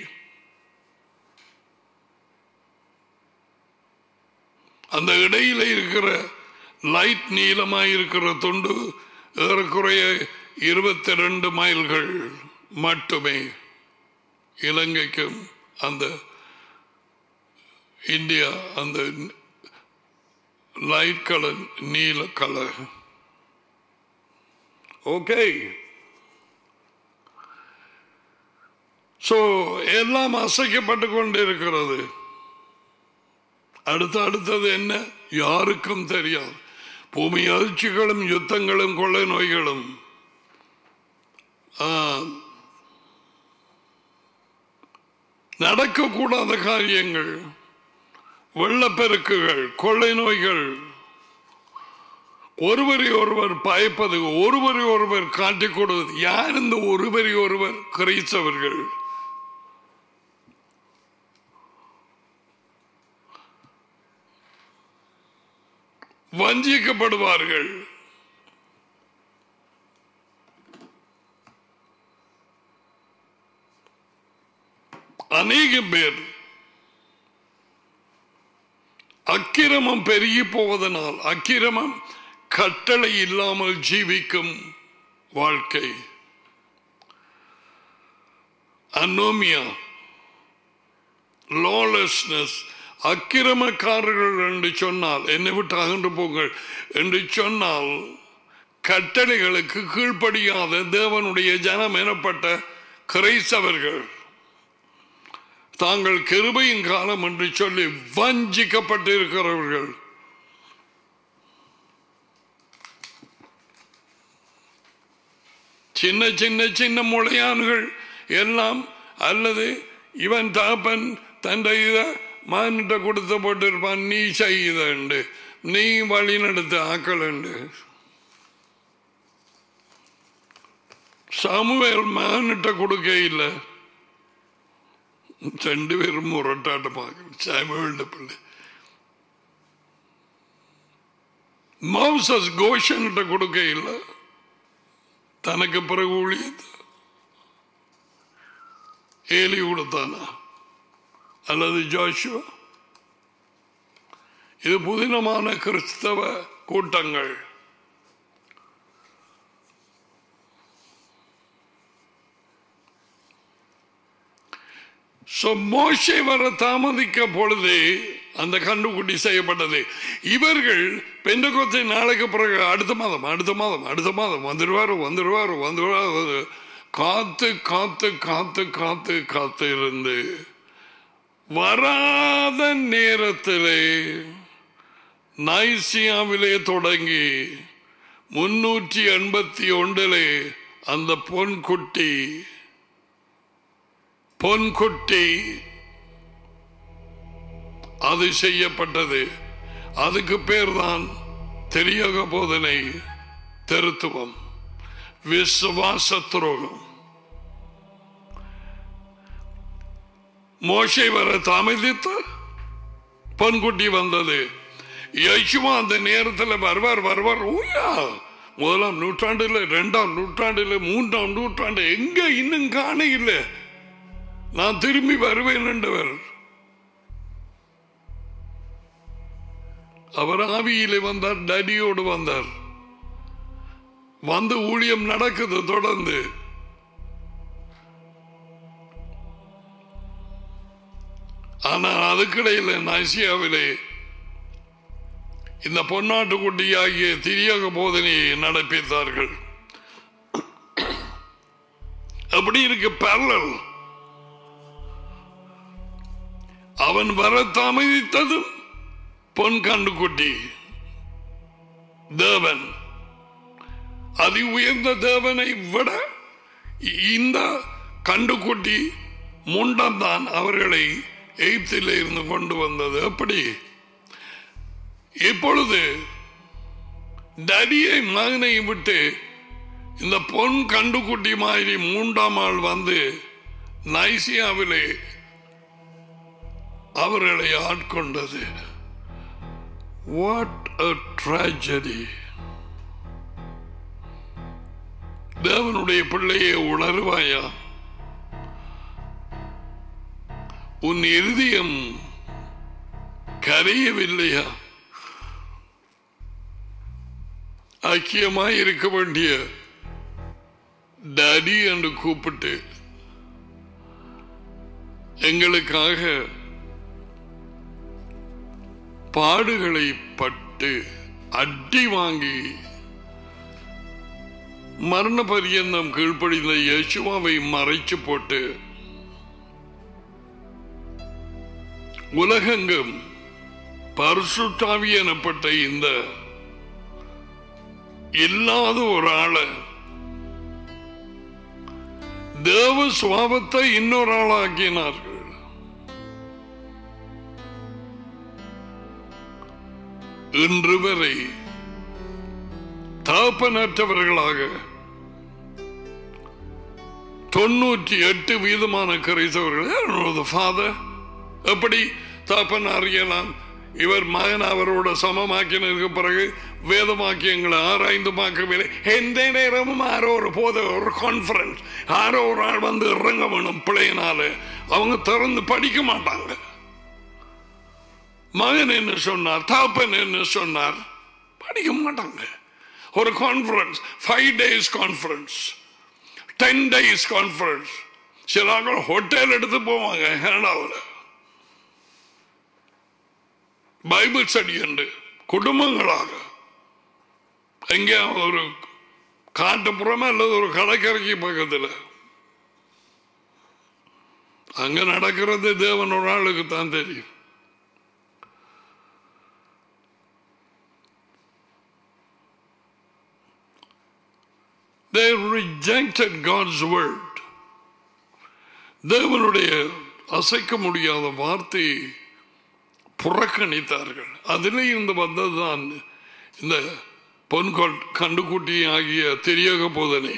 அந்த இடையில இருக்கிற லைட் நீளமாய் இருக்கிற துண்டு ஏறக்குறைய இருபத்தி ரெண்டு மைல்கள் மட்டுமே இலங்கைக்கும் அந்த இந்தியா அந்த லைட் கலர் நீல கலர் ஓகே ஸோ எல்லாம் அசைக்கப்பட்டு கொண்டிருக்கிறது அடுத்து அடுத்தது என்ன யாருக்கும் தெரியாது பூமி அதிர்ச்சிகளும் யுத்தங்களும் கொள்ளை நோய்களும் நடக்கக்கூடாத காரியங்கள் வெள்ளப்பெருக்குகள் கொள்ளை நோய்கள் ஒருவரை ஒருவர் பயப்பது ஒருவரை ஒருவர் காட்டிக் கொடுவது யார் இந்த ஒருவரை ஒருவர் கிரைத்தவர்கள் வஞ்சிக்கப்படுவார்கள் அநேகம் பேர் அக்கிரமம் பெருகி போவதனால் அக்கிரமம் கட்டளை இல்லாமல் ஜீவிக்கும் வாழ்க்கை அனோமியா லாலெஸ்னஸ் அக்கிரமக்காரர்கள் என்று சொன்னால் என்னை விட்டு அகன்று போங்கள் என்று சொன்னால் கட்டளைகளுக்கு கீழ்ப்படியாத தேவனுடைய ஜனம் எனப்பட்ட கிரைஸ்தவர்கள் தாங்கள் கிருபையின் காலம் என்று சொல்லி வஞ்சிக்கப்பட்டிருக்கிறவர்கள் சின்ன சின்ன சின்ன முளையான்கள் எல்லாம் அல்லது இவன் தாப்பன் தன்னை இத மானிட்ட கொடுத்து போட்டிருப்பான் நீ செய்யுதண்டு நீ வழி நடத்த ஆக்கலண்டு சாமுவேல் மானிட்ட கொடுக்க இல்லை ரெண்டு பேரும் முரட்டாட்டம் பார்க்கணும் சாமுவேல்ட பிள்ளை மௌசஸ் கோஷன்கிட்ட கொடுக்க இல்லை தனக்கு பிறகு ஊழியது ஏலி கொடுத்தானா அல்லது ஜோஷுவா இது புதினமான கிறிஸ்தவ கூட்டங்கள் மோசை வர தாமதிக்க பொழுது அந்த கண்டுகுட்டி செய்யப்பட்டது இவர்கள் பெண்டகோத்தை நாளைக்கு பிறகு அடுத்த மாதம் அடுத்த மாதம் அடுத்த மாதம் வந்துடுவாரு வந்துடுவாரு வந்துடுவாரு காத்து காத்து காத்து காத்து காத்து இருந்து வராத நேரத்திலே நைசியாவிலே தொடங்கி முன்னூற்றி எண்பத்தி ஒன்றிலே அந்த பொன்குட்டி பொன்குட்டி அது செய்யப்பட்டது அதுக்கு பேர் தான் தெரியாக போதனை திருத்துவம் விசுவாச துரோகம் மோசை வர தாமதித்து பொன்குட்டி வந்தது யசுமா அந்த நேரத்தில் வருவார் வருவார் ஓயா முதலாம் நூற்றாண்டுல இரண்டாம் நூற்றாண்டுல மூன்றாம் நூற்றாண்டு எங்க இன்னும் காண இல்லை நான் திரும்பி வருவேன் என்றவர் அவர் ஆவியிலே வந்தார் டடியோடு வந்தார் வந்து ஊழியம் நடக்குது தொடர்ந்து ஆனால் அதுக்கிடையில் நசியாவிலே இந்த பொன்னாட்டு குட்டியாகிய திரியாக போதனையை நடப்பித்தார்கள் அப்படி இருக்கு பேரல் அவன் வர தாமதித்ததும் பொன் கண்டுக்குட்டி தேவன் அதி உயர்ந்த தேவனை விட இந்த கண்டுக்குட்டி முண்டம்தான் அவர்களை எய்ப்தில் இருந்து கொண்டு வந்தது அப்படி இப்பொழுது டடியை மகனை விட்டு இந்த பொன் கண்டுக்குட்டி மாதிரி மூன்றாம் ஆள் வந்து நைசியாவிலே அவர்களை ஆட்கொண்டது வாட் அ ட்ராஜடி தேவனுடைய பிள்ளையை உணர்வாயா உன் இருதயம் கரையவில்லையா ஐக்கியமாய் இருக்க வேண்டிய டாடி என்று கூப்பிட்டு எங்களுக்காக பாடுகளை பட்டு அடி வாங்கி மரண பரியந்தம் கீழ்ப்படிந்த யேசுவாவை மறைச்சு போட்டு உலகெங்கும் பரிசுத்தாவி எனப்பட்ட இந்த இல்லாத ஒரு ஆளை தேவ சுவாபத்தை இன்னொரு ஆளாக்கினார்கள் இன்று வரை தாப்பனற்றவர்களாக தொண்ணூற்றி எட்டு வீதமான கரைத்தவர்கள் ஃபாதர் எப்படி தாப்பன் அறியலாம் இவர் மகன் அவரோட சமமாக்கினதுக்கு பிறகு வேதமாக்கியங்களை ஆராய்ந்து பார்க்கவில்லை எந்த நேரமும் யாரோ ஒரு போத ஒரு கான்ஃபரன்ஸ் யாரோ ஒரு ஆள் வந்து இறங்க வேணும் பிள்ளையினால அவங்க திறந்து படிக்க மாட்டாங்க மகன் என்ன சொன்னார் தாப்பன் என்ன சொன்னார் படிக்க மாட்டாங்க ஒரு conference five days conference ten days conference சில ஆட்கள் ஹோட்டல் எடுத்து போவாங்க கனடாவில் பைபிள் ஸ்டடி என்று குடும்பங்களாக எங்கேயாவது ஒரு காட்டுப்புறமா அல்லது ஒரு கடற்கரைக்கு பக்கத்தில் அங்க நடக்கிறது தேவன் ஒரு ஆளுக்கு தான் தெரியும் They rejected God's word. தேவனுடைய அசைக்க முடியாத வார்த்தையை புறக்கணித்தார்கள் அதிலே இருந்து வந்ததுதான் இந்த பொன் கண்டுக்குட்டி ஆகிய தெரியக போதனை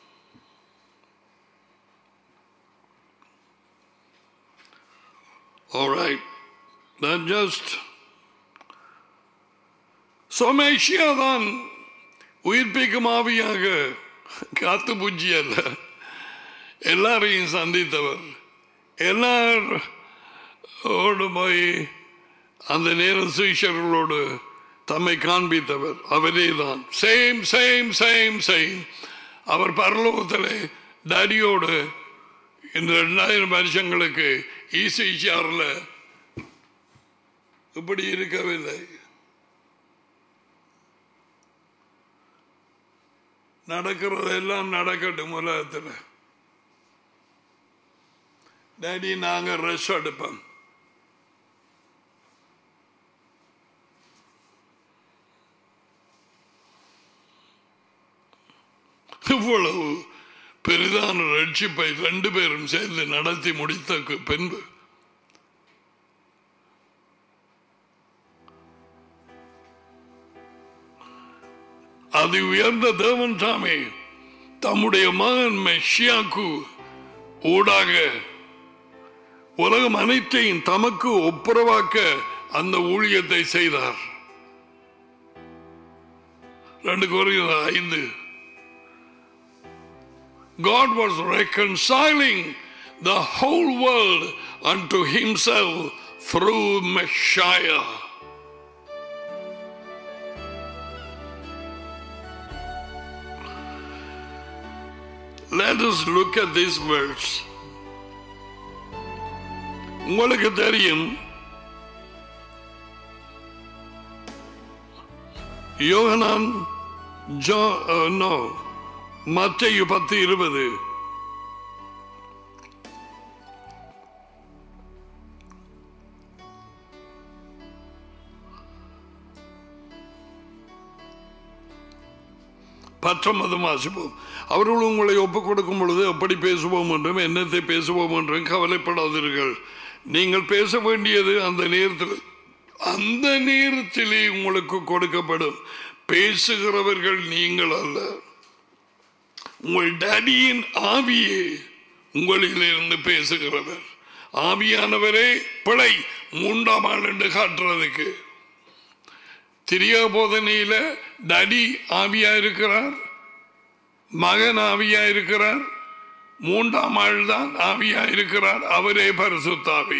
All right. That just சோமேஷியா தான் உயிர்ப்பிக்கும் ஆவியாக காத்து பூச்சி அல்ல எல்லாரையும் சந்தித்தவர் எல்லாரோடு போய் அந்த நேரம் சுவிஷர்களோடு தம்மை காண்பித்தவர் அவரே தான் சேம் சேம் சேம் சேம் அவர் பரலோகத்தில் டேடியோடு இந்த ரெண்டாயிரம் வருஷங்களுக்கு ஈசிஆரில் இப்படி இருக்கவில்லை நடக்கிறது எல்லாம் நடக்கட்டும் உலகத்தில் டேடி நாங்கள் ரெஸ்ட் எடுப்போம் இவ்வளவு பெரிதான ரட்சிப்பை ரெண்டு பேரும் சேர்ந்து நடத்தி முடித்த பின்பு அது உயர்ந்த தேவன் சாமி தம்முடைய மகன் மெஷியாக்கு ஊடாக உலகம் அனைத்தையும் தமக்கு ஒப்புரவாக்க அந்த ஊழியத்தை செய்தார் ரெண்டு கோரிக்கை ஐந்து God was reconciling the whole world unto himself through Messiah. Let us look at this verse. உங்களுக்கு தெரியும் யோகனான் ஜோ நோ மத்திய பத்து இருபது பத்தொன்பது வாசிப்போம் அவர்கள் உங்களை ஒப்புக் கொடுக்கும் பொழுது எப்படி பேசுவோம் என்றும் என்னத்தை பேசுவோம் என்றும் கவலைப்படாதீர்கள் நீங்கள் பேச வேண்டியது அந்த நேரத்தில் அந்த நேரத்திலே உங்களுக்கு கொடுக்கப்படும் பேசுகிறவர்கள் நீங்கள் அல்ல உங்கள் டேடியின் ஆவியே உங்களிலிருந்து பேசுகிறவர் ஆவியானவரே பிழை மூன்றாம் ஆள் என்று காட்டுறதுக்கு திரிய போதனையில டடி ஆவியா இருக்கிறார் மகன் ஆவியா இருக்கிறார் மூன்றாம் ஆள் தான் ஆவியா இருக்கிறார் அவரே பரிசுத்தாவி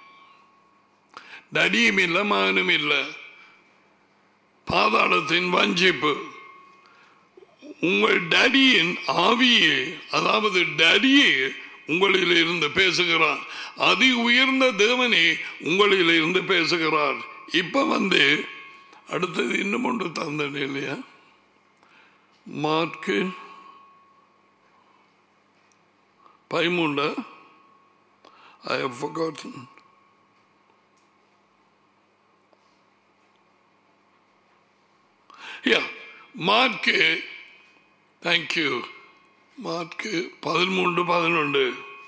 டடியும் இல்லை மகனும் இல்லை பாதாளத்தின் வஞ்சிப்பு உங்கள் டடியின் ஆவியே அதாவது டடியே உங்களில் இருந்து பேசுகிறார் அதி உயர்ந்த தேவனே உங்களில் இருந்து பேசுகிறார் இப்ப வந்து அடுத்தது இன்னும் ஒன்று தந்தேன் இல்லையா மார்க்கு பதிமூண்டா I have forgotten yeah Mark thank you Mark பதிமூன்று பதினொன்று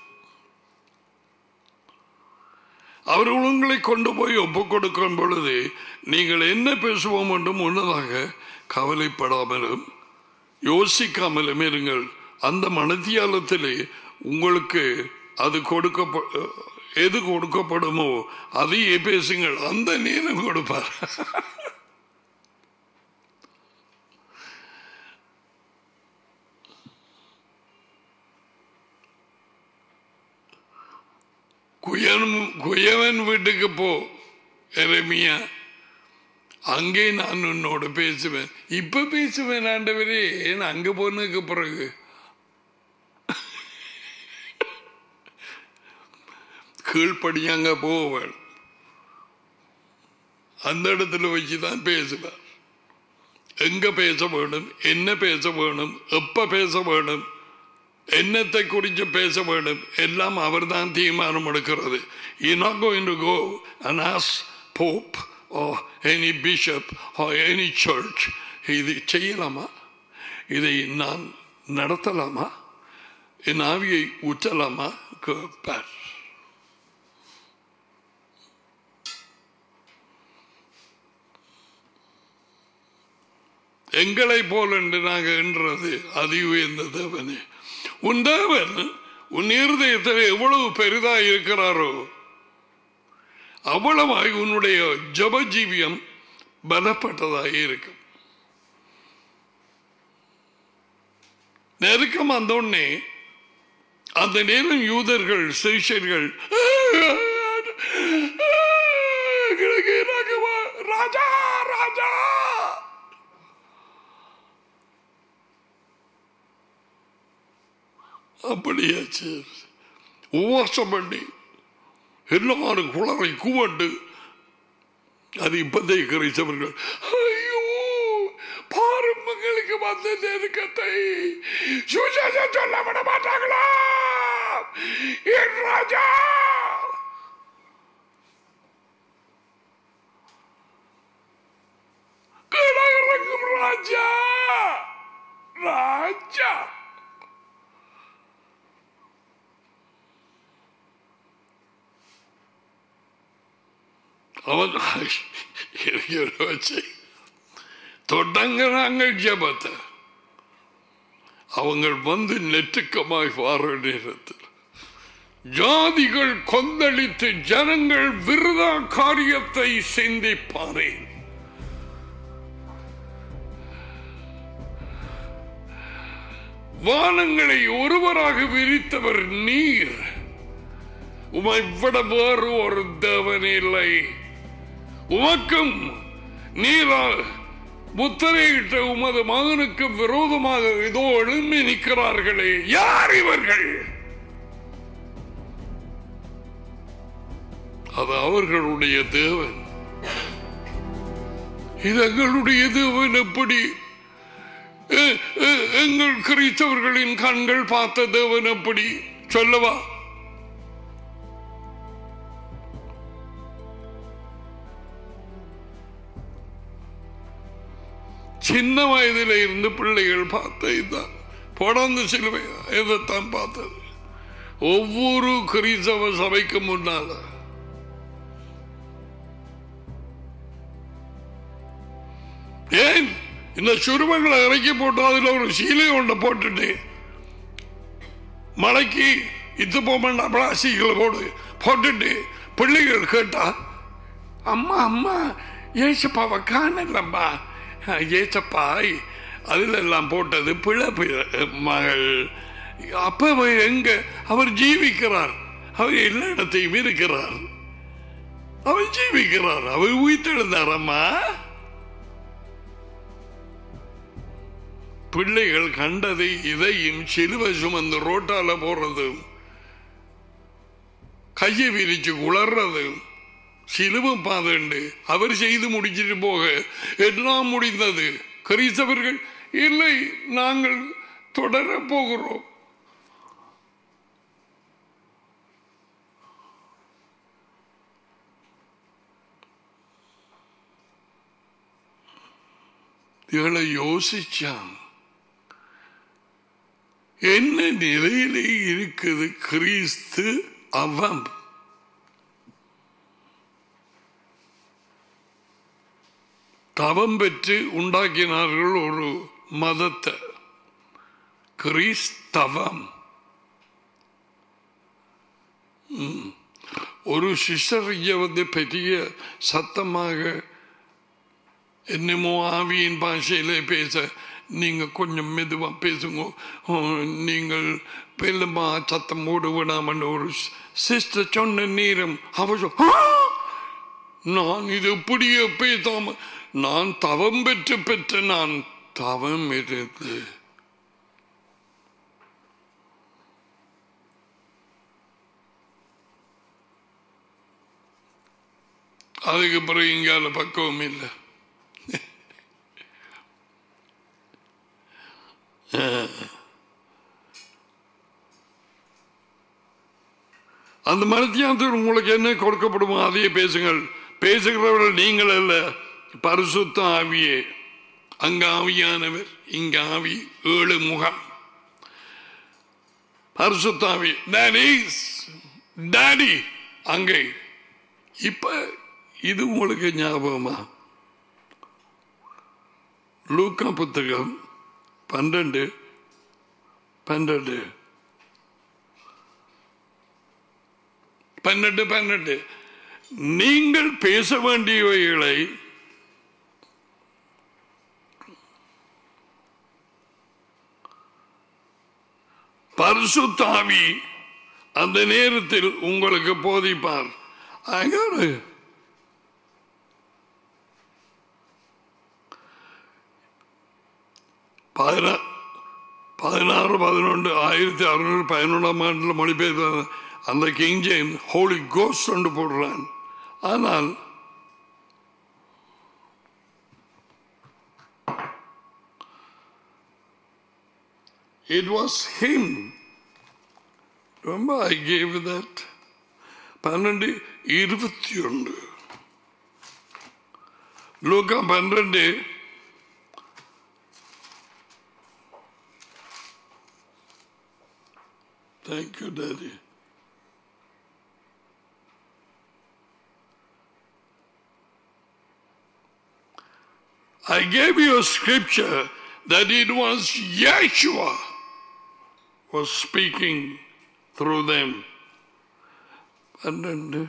அவர்கள் உங்களை கொண்டு போய் ஒப்புக் கொடுக்கும் பொழுது நீங்கள் என்ன பேசுவோம் என்று முன்னதாக கவலைப்படாமலும் யோசிக்காமலும் இருங்கள் அந்த மனத்தியாலத்திலே உங்களுக்கு அது கொடுக்க எது கொடுக்கப்படுமோ அதையே பேசுங்கள் அந்த நேரம் கொடுப்பார் குயன் குயவன் வீட்டுக்கு போ எரமியா அங்கே நான் உன்னோட பேசுவேன் இப்ப பேசுவேன் ஆண்டவரே நான் அங்க போனதுக்கு பிறகு கீழ்ப்படியாங்க போவேன் அந்த இடத்துல வச்சுதான் பேசுவேன் எங்க பேச வேணும் என்ன பேச வேணும் எப்ப பேச வேணும் என்னத்தை குறித்து பேச வேண்டும் எல்லாம் அவர் தான் தீர்மானம் எடுக்கிறது You not going to go and ask Pope or any bishop or any church இது செய்யலாமா இதை நான் நடத்தலாமா என் ஆவியை ஊற்றலாமா கேட்பார் எங்களை போல் என்று நாங்கள் என்றது அதி உயர்ந்த தேவனே உன் தேவன் உன் இருதயத்தில் எவ்வளவு பெரிதாய் இருக்கிறாரோ அவ்வளவாய் உன்னுடைய ஜப ஜீவியம் பலப்பட்டதாக இருக்கும் நெருக்கம் அந்த உடனே அந்த நேரம் யூதர்கள் சிஷியர்கள் ராஜா ராஜா அப்படியாச்சு உபவாசம் பண்ணி எல்லாரும் குளரை கூவண்டு அது இப்பதே கிரைச்சவர்கள் ஐயோ பாரும் மங்களுக்கு வந்த நெருக்கத்தை சுசேஷம் சொல்ல விட மாட்டாங்களா என் ராஜா கிடகிறங்கும் ராஜா ராஜா அவன் இருக்கிற வச்சு தொடங்குறாங்க ஜபத்தை அவங்க வந்து நெற்றுக்கமாய் வார நேரத்தில் ஜாதிகள் கொந்தளித்து ஜனங்கள் விருதா காரியத்தை சிந்திப்பாரேன் வானங்களை ஒருவராக விரித்தவர் நீர் உமை விட வேறு ஒரு தேவன் இல்லை உமக்கும் நீரா முத்திரையிட்ட உமது மகனுக்கு விரோதமாக இதோ எழும்பி நிற்கிறார்களே யார் இவர்கள் அது அவர்களுடைய தேவன் இது எங்களுடைய தேவன் எப்படி எ- எ- எங்கள் கிறிஸ்தவர்களின் கண்கள் பார்த்த தேவன் எப்படி சொல்லவா சின்ன வயதில இருந்து பிள்ளைகள் பார்த்த இதுதான் தொடர்ந்து சிலுவை இதைத்தான் பார்த்தது ஒவ்வொரு கிறிஸ்தவ சபைக்கு முன்னால ஏன் இந்த சுருமங்களை இறக்கி போட்டு அதுல ஒரு சீலை ஒன்றை போட்டுட்டு மலைக்கு இத்து போமண்டா பிளாஸ்டிக்ல போடு போட்டுட்டு பிள்ளைகள் கேட்டா அம்மா அம்மா ஏசப்பாவை காணலம்மா ஏசப்பா அதுல எல்லாம் போட்டது பிழை பிழை மகள் அப்ப அவர் எங்க அவர் ஜீவிக்கிறார் அவர் எல்லா இடத்தையும் இருக்கிறார் அவர் ஜீவிக்கிறார் அவர் உயிர்த்தெழுந்தார் அம்மா பிள்ளைகள் கண்டதை இதையும் சிலுவை சுமந்து ரோட்டால போறதும் கையை விரிச்சு உளர்றது சிலுவம் பாதண்டு அவர் செய்து முடிச்சிட்டு போக எல்லாம் முடிந்தது கிறிஸ்தவர்கள் இல்லை நாங்கள் தொடர போகிறோம் இவளை யோசிச்சான் என்ன நிலையிலே இருக்குது கிறிஸ்து அவன் தவம் பெற்று உண்டாக்கினார்கள் ஒரு மதத்தை கிறிஸ்தவம் ம். ஒரு சிஸ்டர் இங்க வந்து பெரிய சத்தமாக என்னமோ ஆவியின் பாஷையிலே பேச நீங்க கொஞ்சம் மெதுவா பேசுங்க ஓ, நீங்கள் பெருமா சத்தம் ஓடு விடாமல் ஒரு சிஸ்டர் சொன்ன நேரம் அவ சொ- "ஆ!" நான் இது எப்படியே பேசாம நான் தவம் பெற்று பெற்ற நான் தவம் இருந்து அதுக்கு பிறகு இங்கால பக்குவம் இல்லை அந்த மனத்தியானத்தில் உங்களுக்கு என்ன கொடுக்கப்படுமோ அதையே பேசுங்கள் பேசுகிறவர்கள் நீங்கள் அல்ல பரிசுத்த ஆவியே அங்க ஆவியானவர் இங்க ஆவி ஏழு முகம் பரிசுத்த ஆவி டாடி அங்கே இப்ப இது உங்களுக்கு ஞாபகமா லூக்கா புத்தகம் பன்னெண்டு பன்னெண்டு பன்னெண்டு பன்னெண்டு நீங்கள் பேச வேண்டியவைகளை பரிசுத்தாவி அந்த நேரத்தில் உங்களுக்கு போதிப்பார் I got it. பதினா- பதினாறு பதினொன்று ஆயிரத்தி அறுநூறு பதினொன்றாம் ஆண்டில் மொழிபெயர்த்த அந்த கிங் ஜேம் ஹோலி கோஸ் கொண்டு போடுறான் ஆனால் it was him remember I gave you that பன்னெண்டு இருபத்தி ஒன்று லூக்கா பன்னெண்டு Thank you, Daddy. I gave you a scripture that it was Yeshua was speaking through them. பன்னெண்டு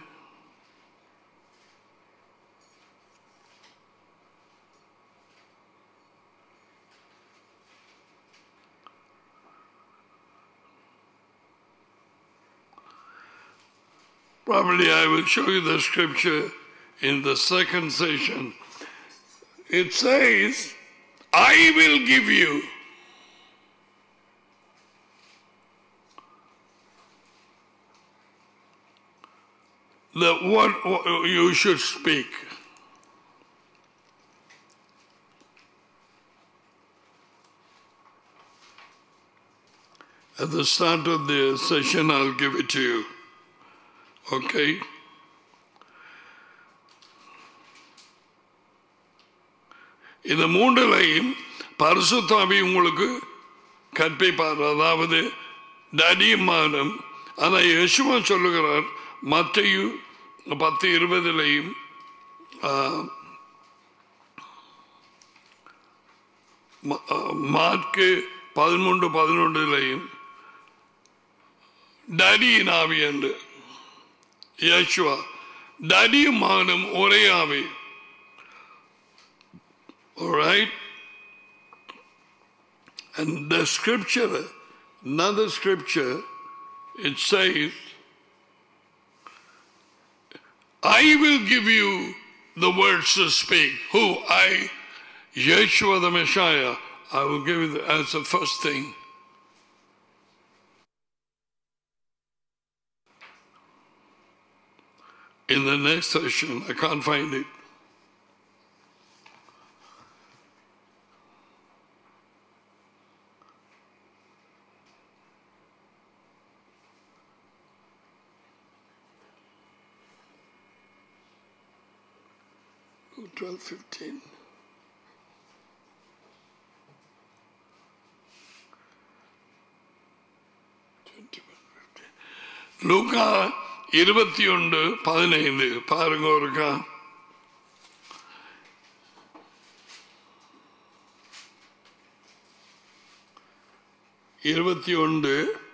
Probably I will show you the scripture in the second session. it says, I will give you. The what, what you should speak. At the start of the session, I'll give it to you. Okay? இந்த மூன்றிலையும் பரிசுத்தாவி உங்களுக்கு கற்பிப்பார் அதாவது தடியமானம் அதை யசுமா சொல்லுகிறார் மத்தையு பத்து இருபதுலையும் mark பதிமூன்று பதினொன்றிலையும் டடியின் ஆவி என்று யேசுவா டடியும் மகனும் ஒரே ஆவி Alright? And the scripture, another scripture, it says, I will give you the words to speak. Who? I, Yeshua the Messiah. I will give you the, as the first thing. In the next session, I can't find it. Twelve fifteen. லூகா இருபத்தி ஒன்று பதினைந்து பாருங்க ஒருக்கா இருபத்தி ஒன்று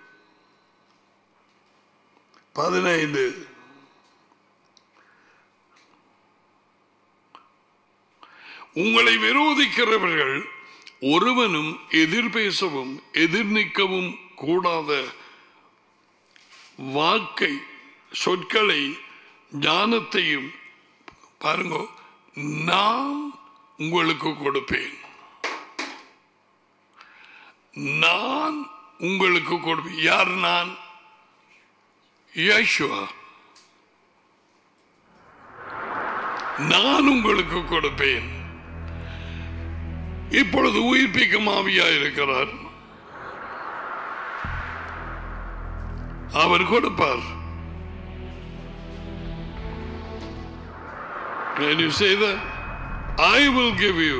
பதினைந்து உங்களை விரோதிக்கிறவர்கள் ஒருவனும் எதிர் பேசவும் எதிர் நிற்கவும் கூடாத வாக்கை சொற்களை ஞானத்தையும் பாருங்க நான் உங்களுக்கு கொடுப்பேன் நான் உங்களுக்கு கொடுப்பேன் யார் நான் யேசுவா நான் உங்களுக்கு கொடுப்பேன் இப்பொழுது உயிர்ப்பிக்கும் ஆவியா இருக்கிறார் அவர் கொடுப்பார் Can you say that? I will give you.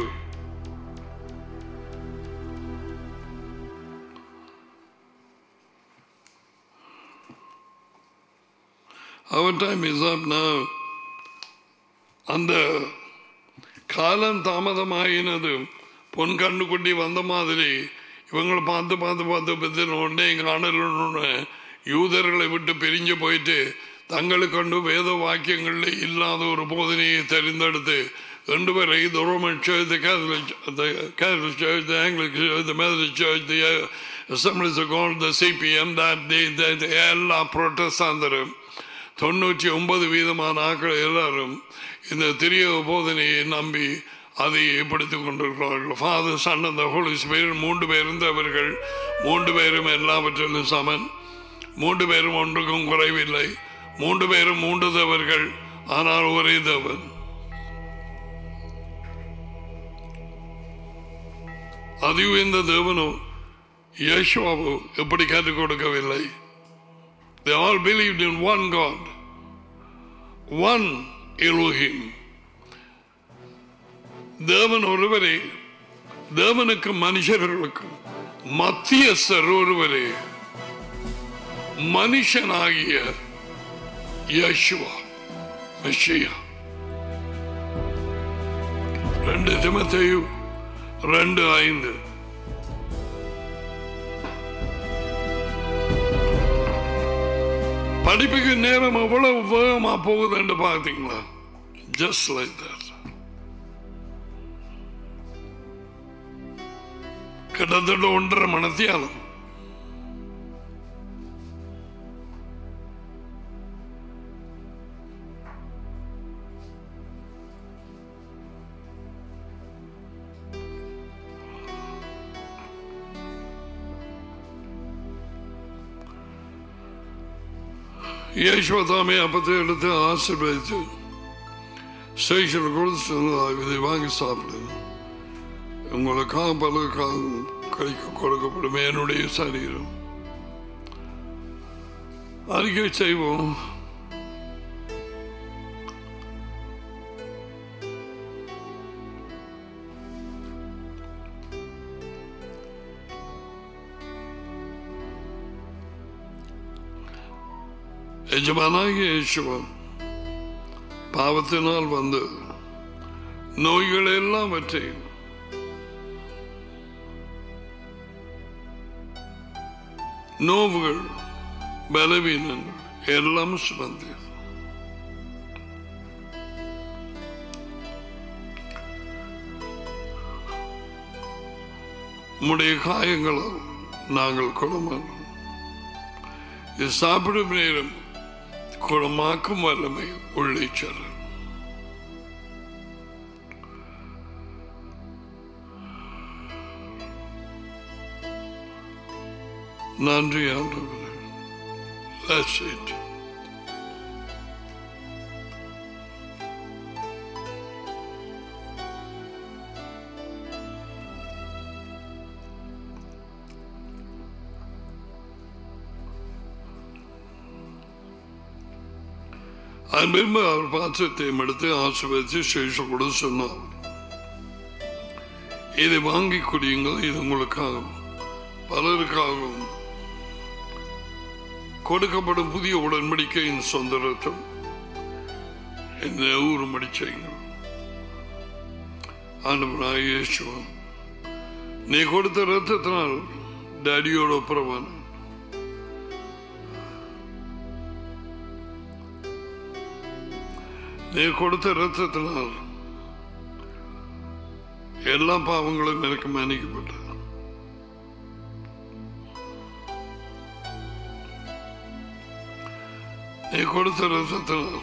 Our time is up now. அந்த காலம் தாமதமாகினது பொன் கண்ணுக்குட்டி வந்த மாதிரி இவங்களை பார்த்து பார்த்து பார்த்து பார்த்து உடனே காணலன்னு யூதர்களை விட்டு பிரிஞ்சு போயிட்டு தங்களுக்கு கொண்டு வேத வாக்கியங்களில் இல்லாத ஒரு போதனையை தெரிந்தெடுத்து ரெண்டு பேரை the Roman Church, the Catholic, the Catholic Church, the Anglican Church, the Methodist Church, the uh, Assemblies of God, the CPM, that they, that எல்லா புரொட்டஸ்தாந்தரும் தொண்ணூற்றி ஒன்பது வீதமான ஆக்கள் எல்லாரும் இந்த திரிய போதனையை நம்பி அதை ஏற்படுத்திக் கொண்டிருக்கிறார்கள் ஃபாதர் சன் அந்த ஹோலி ஸ்பிரிட் மூன்று பேர் இருந்தவர்கள் மூன்று பேரும் எல்லாவற்றிலும் சமன் மூன்று பேரும் ஒன்றுக்கும் குறைவில்லை மூன்று பேரும் மூன்று தேவர்கள் ஆனால் ஒரே தேவன் அதுவும் இந்த தேவனோ யேசுவாவோ எப்படி கற்றுக் கொடுக்கவில்லை They all believed in one God, one Elohim. தேவன் ஒருவரே தேவனுக்கும் மனுஷர்களுக்கும் மத்தியஸ்தர் ஒருவரே மனுஷனாகிய யேசுவா மெஷியா ரெண்டு திமத்தையு ரெண்டு ஐந்து படிப்புக்கு நேரம் எவ்வளவு வேகமா போகுதுன்னு பார்த்தீங்களா ஜஸ்ட் லைக் தட் கிட்டத்தட்ட ஒன்றரை மணத்தியாலும் இயேசுவ தாமே அப்பத்தை எடுத்து ஆசீர்வதித்து ஸ்டேஷனில் கொடுத்து சொன்னதாக இதை வாங்கி சாப்பிடுங்க உங்களுக்காக பலருக்காக கழிக்க கொடுக்கப்படும் என்னுடைய சரீரம் அறிக்கை செய்வோம் எஜமானாகிய இயேசுவன் பாவத்தினால் வந்து நோய்கள் எல்லாவற்றையும் நோவுகள் பலவீனங்கள் எல்லாம் சுமந்து உம்முடைய காயங்களால் நாங்கள் குணமானோம் இது சாப்பிடும் நேரம் குணமாக்கும் வல்லமை உள்ளே செல்லும் நன்றி ஆண்டவரே That's it. அன்பின்பு அவர் பாத்திரத்தையும் எடுத்து ஆசிர்வதித்து சேஷம் கூட சொன்னார் இதை வாங்கி குடியுங்கள் இது உங்களுக்காகவும் பலருக்காகவும் கொடுக்கப்படும் புதிய உடன்படிக்கையின் சொந்த ரத்தம் இந்த ஊறும்படி செய்யுங்கள் ஆண்டவராக இயேசுவன் நீ கொடுத்த ரத்தத்தினால் டேடியோட ஒப்புரவான நீ கொடுத்த ரத்தத்தினால் எல்லா பாவங்களும் எனக்கு மன்னிக்கப்பட்டது நீ கொடுத்த ரத்தத்தினால்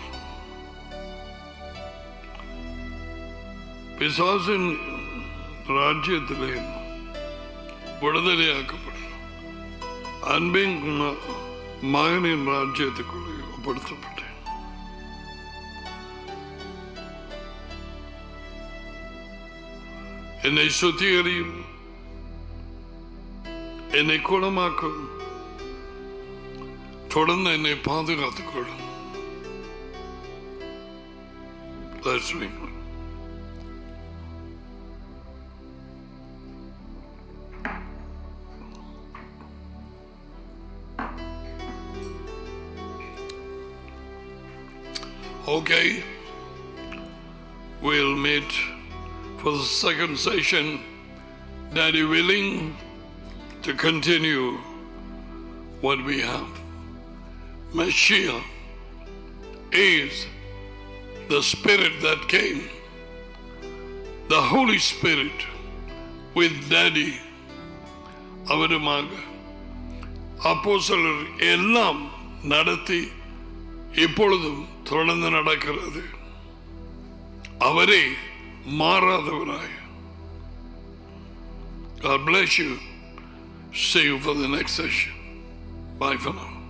பிசாசின் ராஜ்யத்திலே விடுதலையாக்கப்பட்ட அன்பின் ம- மகனின் ராஜ்யத்துக்குள்ளே ஒப்படுத்தப்பட்டேன் என்னை சுத்திகரியும் என்னை குணமாக்கும் தொடர்ந்து என்னை பாதுகாத்துக் கொள்ளும் Let's drink. Okay, we'll meet for the second session. Daddy willing to continue what we have. Mashiach is the Spirit that came, the Holy Spirit with Daddy அவருமாக அப்போஸ்தலர் எல்லாம் நடத்தி இப்பொழுதும் தொடர்ந்து நடக்கிறது அவரே மாறாதவராய் God bless you. See you for the next session. Bye for now.